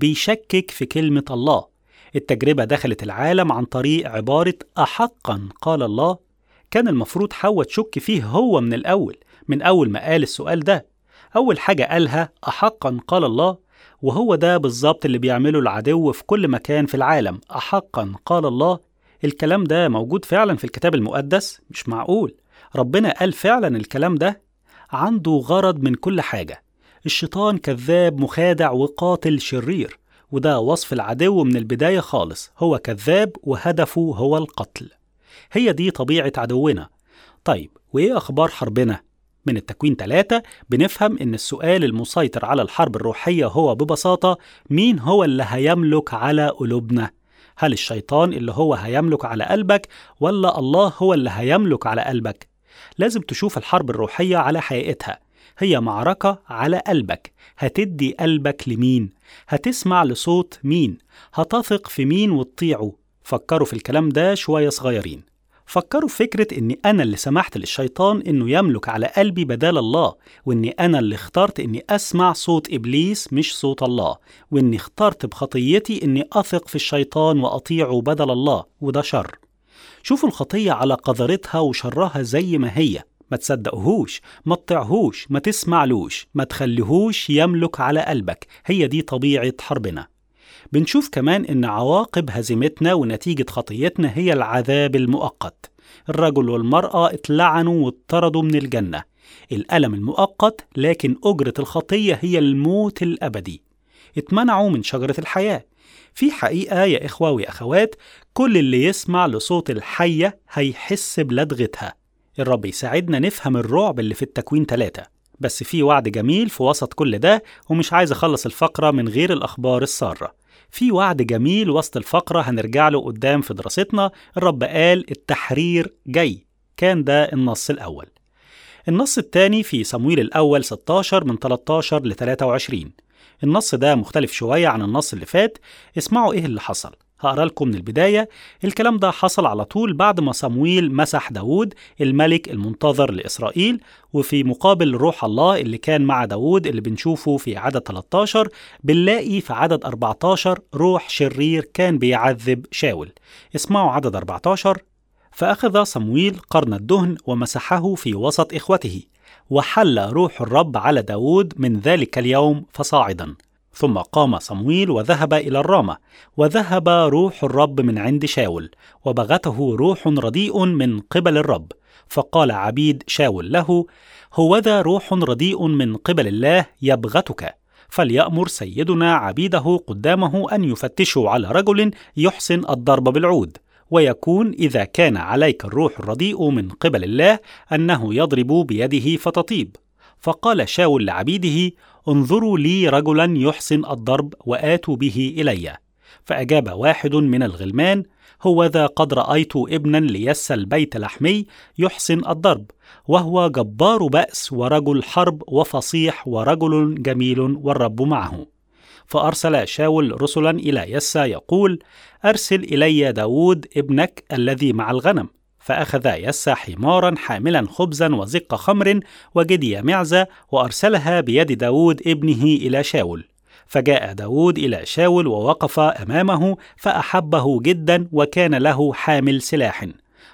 [SPEAKER 2] بيشكك في كلمة الله التجربة دخلت العالم عن طريق عبارة أحقا قال الله كان المفروض حواء تشك فيه هو من الأول من أول ما قال السؤال ده أول حاجة قالها أحقا قال الله وهو ده بالظبط اللي بيعمله العدو في كل مكان في العالم أحقا قال الله الكلام ده موجود فعلا في الكتاب المقدس مش معقول ربنا قال فعلا الكلام ده عنده غرض من كل حاجة الشيطان كذاب مخادع وقاتل شرير وده وصف العدو من البداية خالص هو كذاب وهدفه هو القتل هي دي طبيعة عدونا طيب وإيه أخبار حربنا؟ من التكوين ثلاثة بنفهم إن السؤال المسيطر على الحرب الروحية هو ببساطة مين هو اللي هيملك على قلوبنا؟ هل الشيطان اللي هو هيملك على قلبك ولا الله هو اللي هيملك على قلبك؟ لازم تشوف الحرب الروحية على حقيقتها هي معركة على قلبك هتدي قلبك لمين هتسمع لصوت مين هتثق في مين وتطيعه فكروا في الكلام ده شوية صغيرين فكروا في فكرة إني أنا اللي سمحت للشيطان إنه يملك على قلبي بدال الله وإني أنا اللي اخترت إني أسمع صوت إبليس مش صوت الله وإني اخترت بخطيتي إني أثق في الشيطان وأطيعه بدل الله وده شر شوفوا الخطية على قذرتها وشرها زي ما هي ما تصدقهوش ما تطيعهوش ما تسمعلوش ما تخليهوش يملك على قلبك هي دي طبيعة حربنا بنشوف كمان إن عواقب هزيمتنا ونتيجة خطيتنا هي العذاب المؤقت الرجل والمرأة اتلعنوا واتطردوا من الجنة الألم المؤقت لكن أجرة الخطية هي الموت الأبدي اتمنعوا من شجرة الحياة في حقيقة يا إخوة وأخوات كل اللي يسمع لصوت الحية هيحس بلدغتها الرب يساعدنا نفهم الرعب اللي في التكوين ثلاثة بس في وعد جميل في وسط كل ده ومش عايز أخلص الفقرة من غير الأخبار السارة في وعد جميل وسط الفقرة هنرجع له قدام في دراستنا الرب قال التحرير جاي كان ده النص الأول النص الثاني في صمويل الأول 16 من 13 ل 23 النص ده مختلف شوية عن النص اللي فات اسمعوا إيه اللي حصل هقرا لكم من البداية الكلام ده حصل على طول بعد ما صمويل مسح داود الملك المنتظر لإسرائيل وفي مقابل روح الله اللي كان مع داود اللي بنشوفه في عدد 13 بنلاقي في عدد 14 روح شرير كان بيعذب شاول اسمعوا عدد 14 فأخذ صمويل قرن الدهن ومسحه في وسط إخوته وحل روح الرب على داود من ذلك اليوم فصاعدا ثم قام صمويل وذهب إلى الرامة وذهب روح الرب من عند شاول وبغته روح رديء من قبل الرب فقال عبيد شاول له هوذا روح رديء من قبل الله يبغتك فليأمر سيدنا عبيده قدامه أن يفتشوا على رجل يحسن الضرب بالعود ويكون إذا كان عليك الروح الرديء من قبل الله أنه يضرب بيده فتطيب فقال شاول لعبيده انظروا لي رجلا يحسن الضرب وآتوا به إلي فأجاب واحد من الغلمان هوذا قد رأيت ابنا ليس البيت لحمي يحسن الضرب وهو جبار بأس ورجل حرب وفصيح ورجل جميل والرب معه فأرسل شاول رسلا إلى يسى يقول أرسل إلي داود ابنك الذي مع الغنم فأخذ يسى حمارا حاملا خبزا وزق خمر وجدي معزة وأرسلها بيد داود ابنه إلى شاول فجاء داود إلى شاول ووقف أمامه فأحبه جدا وكان له حامل سلاح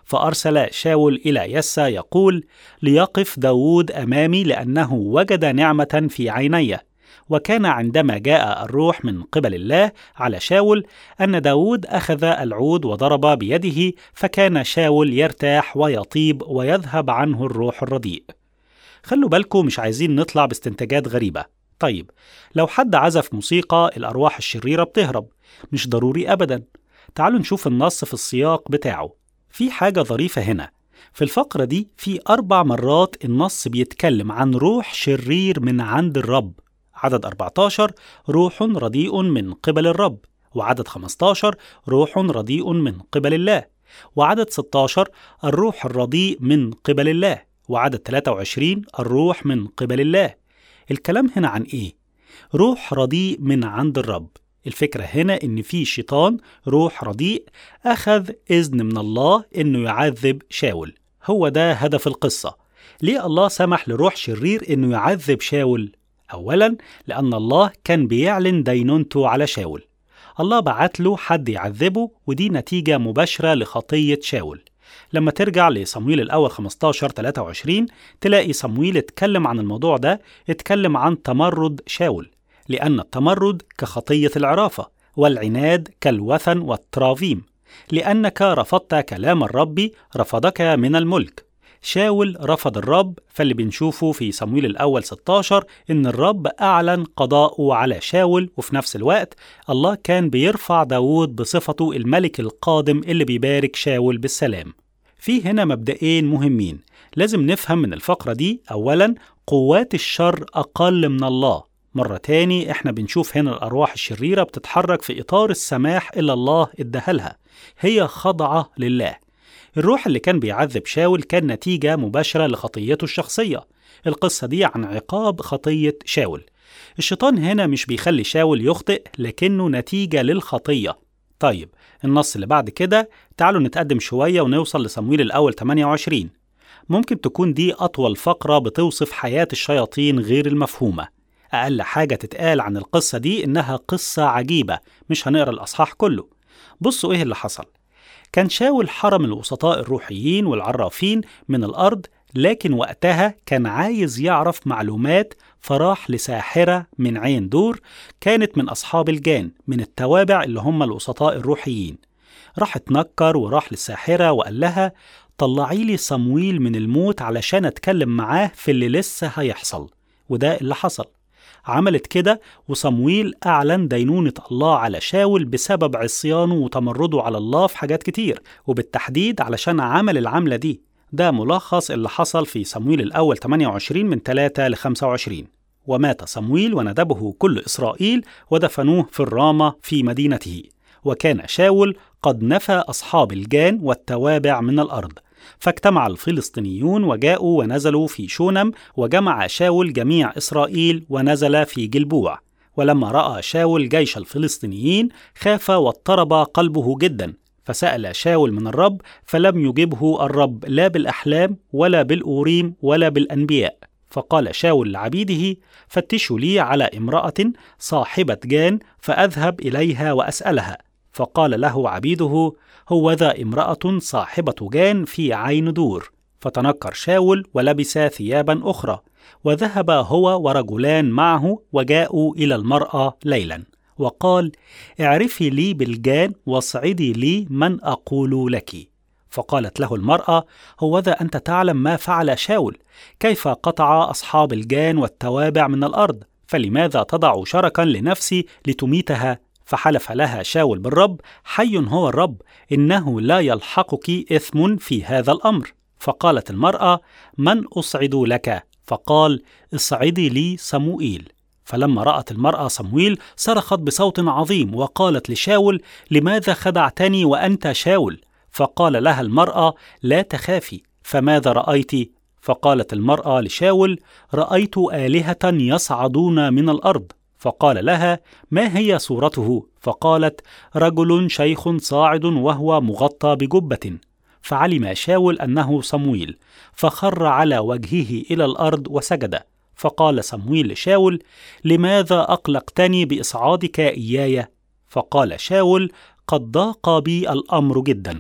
[SPEAKER 2] فأرسل شاول إلى يسى يقول ليقف داود أمامي لأنه وجد نعمة في عيني وكان عندما جاء الروح من قبل الله على شاول أن داود أخذ العود وضرب بيده فكان شاول يرتاح ويطيب ويذهب عنه الروح الرديء خلوا بالكم مش عايزين نطلع باستنتاجات غريبة طيب لو حد عزف موسيقى الأرواح الشريرة بتهرب مش ضروري أبدا تعالوا نشوف النص في السياق بتاعه في حاجة ظريفة هنا في الفقرة دي في أربع مرات النص بيتكلم عن روح شرير من عند الرب عدد 14 روح رديء من قبل الرب وعدد 15 روح رديء من قبل الله وعدد 16 الروح الرديء من قبل الله وعدد 23 الروح من قبل الله الكلام هنا عن ايه روح رديء من عند الرب الفكرة هنا إن في شيطان روح رديء أخذ إذن من الله إنه يعذب شاول هو ده هدف القصة ليه الله سمح لروح شرير إنه يعذب شاول؟ أولا لأن الله كان بيعلن دينونته على شاول الله بعت له حد يعذبه ودي نتيجة مباشرة لخطية شاول لما ترجع لصمويل الأول 15 23 تلاقي صمويل اتكلم عن الموضوع ده اتكلم عن تمرد شاول لأن التمرد كخطية العرافة والعناد كالوثن والترافيم لأنك رفضت كلام الرب رفضك من الملك شاول رفض الرب فاللي بنشوفه في صمويل الأول 16 إن الرب أعلن قضاءه على شاول وفي نفس الوقت الله كان بيرفع داود بصفته الملك القادم اللي بيبارك شاول بالسلام في هنا مبدئين مهمين لازم نفهم من الفقرة دي أولا قوات الشر أقل من الله مرة تاني احنا بنشوف هنا الأرواح الشريرة بتتحرك في إطار السماح اللي الله ادهلها هي خاضعة لله الروح اللي كان بيعذب شاول كان نتيجة مباشرة لخطيته الشخصية القصة دي عن عقاب خطية شاول الشيطان هنا مش بيخلي شاول يخطئ لكنه نتيجة للخطية طيب النص اللي بعد كده تعالوا نتقدم شوية ونوصل لصمويل الأول 28 ممكن تكون دي أطول فقرة بتوصف حياة الشياطين غير المفهومة أقل حاجة تتقال عن القصة دي إنها قصة عجيبة مش هنقرا الأصحاح كله بصوا إيه اللي حصل كان شاول حرم الوسطاء الروحيين والعرافين من الأرض لكن وقتها كان عايز يعرف معلومات فراح لساحرة من عين دور كانت من أصحاب الجان من التوابع اللي هم الوسطاء الروحيين راح اتنكر وراح للساحرة وقال لها طلعي لي صمويل من الموت علشان اتكلم معاه في اللي لسه هيحصل وده اللي حصل عملت كده وصمويل أعلن دينونة الله على شاول بسبب عصيانه وتمرده على الله في حاجات كتير وبالتحديد علشان عمل العملة دي ده ملخص اللي حصل في صمويل الأول 28 من 3 ل 25 ومات صمويل وندبه كل إسرائيل ودفنوه في الرامة في مدينته وكان شاول قد نفى أصحاب الجان والتوابع من الأرض فاجتمع الفلسطينيون وجاءوا ونزلوا في شونم وجمع شاول جميع إسرائيل ونزل في جلبوع ولما رأى شاول جيش الفلسطينيين خاف واضطرب قلبه جدا فسأل شاول من الرب فلم يجبه الرب لا بالأحلام ولا بالأوريم ولا بالأنبياء فقال شاول لعبيده فتشوا لي على امرأة صاحبة جان فأذهب إليها وأسألها فقال له عبيده هوذا امرأة صاحبة جان في عين دور فتنكر شاول ولبس ثيابا أخرى وذهب هو ورجلان معه وجاءوا إلى المرأة ليلا وقال اعرفي لي بالجان واصعدي لي من أقول لك فقالت له المرأة هوذا أنت تعلم ما فعل شاول كيف قطع أصحاب الجان والتوابع من الأرض فلماذا تضع شركا لنفسي لتميتها فحلف لها شاول بالرب حي هو الرب انه لا يلحقك اثم في هذا الامر فقالت المراه من اصعد لك فقال اصعدي لي صموئيل فلما رات المراه صمويل صرخت بصوت عظيم وقالت لشاول لماذا خدعتني وانت شاول فقال لها المراه لا تخافي فماذا رايت فقالت المراه لشاول رايت الهه يصعدون من الارض فقال لها ما هي صورته فقالت رجل شيخ صاعد وهو مغطى بجبه فعلم شاول انه صمويل فخر على وجهه الى الارض وسجد فقال صمويل لشاول لماذا اقلقتني باصعادك اياي فقال شاول قد ضاق بي الامر جدا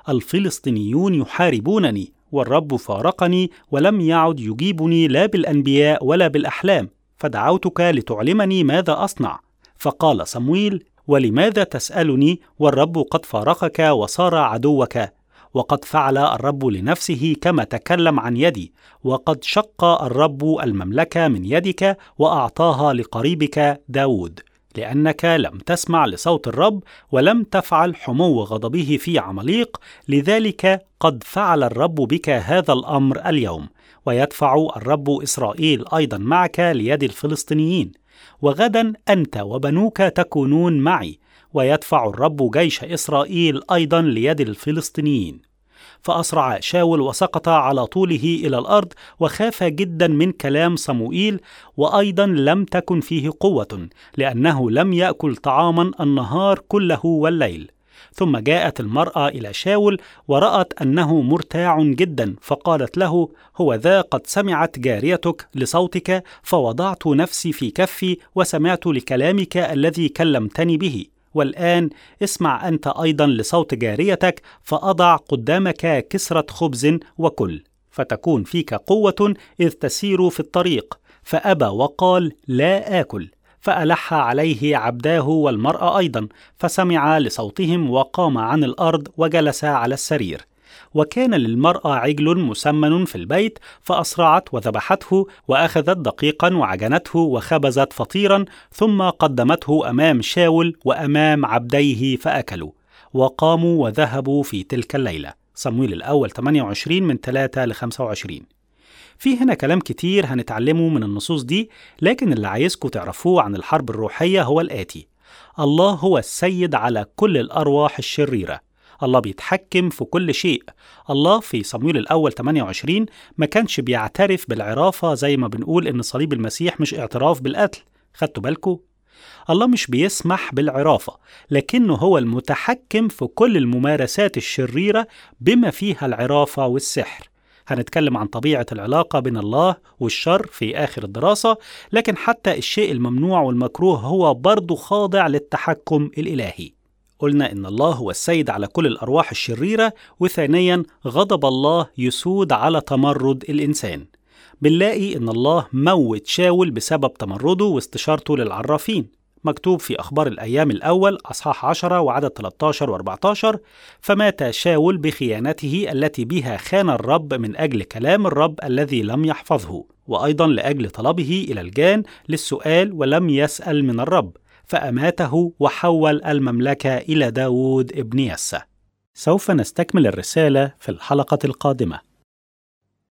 [SPEAKER 2] الفلسطينيون يحاربونني والرب فارقني ولم يعد يجيبني لا بالانبياء ولا بالاحلام فدعوتك لتعلمني ماذا اصنع فقال صمويل ولماذا تسالني والرب قد فارقك وصار عدوك وقد فعل الرب لنفسه كما تكلم عن يدي وقد شق الرب المملكه من يدك واعطاها لقريبك داود لأنك لم تسمع لصوت الرب ولم تفعل حمو غضبه في عمليق لذلك قد فعل الرب بك هذا الأمر اليوم ويدفع الرب إسرائيل أيضا معك ليد الفلسطينيين وغدا أنت وبنوك تكونون معي ويدفع الرب جيش إسرائيل أيضا ليد الفلسطينيين فأسرع شاول وسقط على طوله إلى الأرض وخاف جدا من كلام صموئيل وأيضا لم تكن فيه قوة لأنه لم يأكل طعاما النهار كله والليل ثم جاءت المرأة إلى شاول ورأت أنه مرتاع جدا فقالت له هو ذا قد سمعت جاريتك لصوتك فوضعت نفسي في كفي وسمعت لكلامك الذي كلمتني به والآن اسمع أنت أيضا لصوت جاريتك فأضع قدامك كسرة خبز وكل فتكون فيك قوة إذ تسير في الطريق فأبى وقال لا آكل فألح عليه عبداه والمرأة أيضا فسمع لصوتهم وقام عن الأرض وجلس على السرير وكان للمرأة عجل مسمن في البيت فأسرعت وذبحته وأخذت دقيقا وعجنته وخبزت فطيرا ثم قدمته أمام شاول وأمام عبديه فأكلوا وقاموا وذهبوا في تلك الليلة صمويل الأول 28 من 3 ل 25 في هنا كلام كتير هنتعلمه من النصوص دي لكن اللي عايزكم تعرفوه عن الحرب الروحية هو الآتي الله هو السيد على كل الأرواح الشريرة الله بيتحكم في كل شيء الله في صمويل الأول 28 ما كانش بيعترف بالعرافة زي ما بنقول إن صليب المسيح مش اعتراف بالقتل خدتوا بالكم؟ الله مش بيسمح بالعرافة لكنه هو المتحكم في كل الممارسات الشريرة بما فيها العرافة والسحر هنتكلم عن طبيعة العلاقة بين الله والشر في آخر الدراسة لكن حتى الشيء الممنوع والمكروه هو برضه خاضع للتحكم الإلهي قلنا إن الله هو السيد على كل الأرواح الشريرة وثانيا غضب الله يسود على تمرد الإنسان بنلاقي إن الله موت شاول بسبب تمرده واستشارته للعرافين مكتوب في أخبار الأيام الأول أصحاح 10 وعدد 13 و14 فمات شاول بخيانته التي بها خان الرب من أجل كلام الرب الذي لم يحفظه وأيضا لأجل طلبه إلى الجان للسؤال ولم يسأل من الرب فأماته وحول المملكة إلى داود ابن يسى سوف نستكمل الرسالة في الحلقة القادمة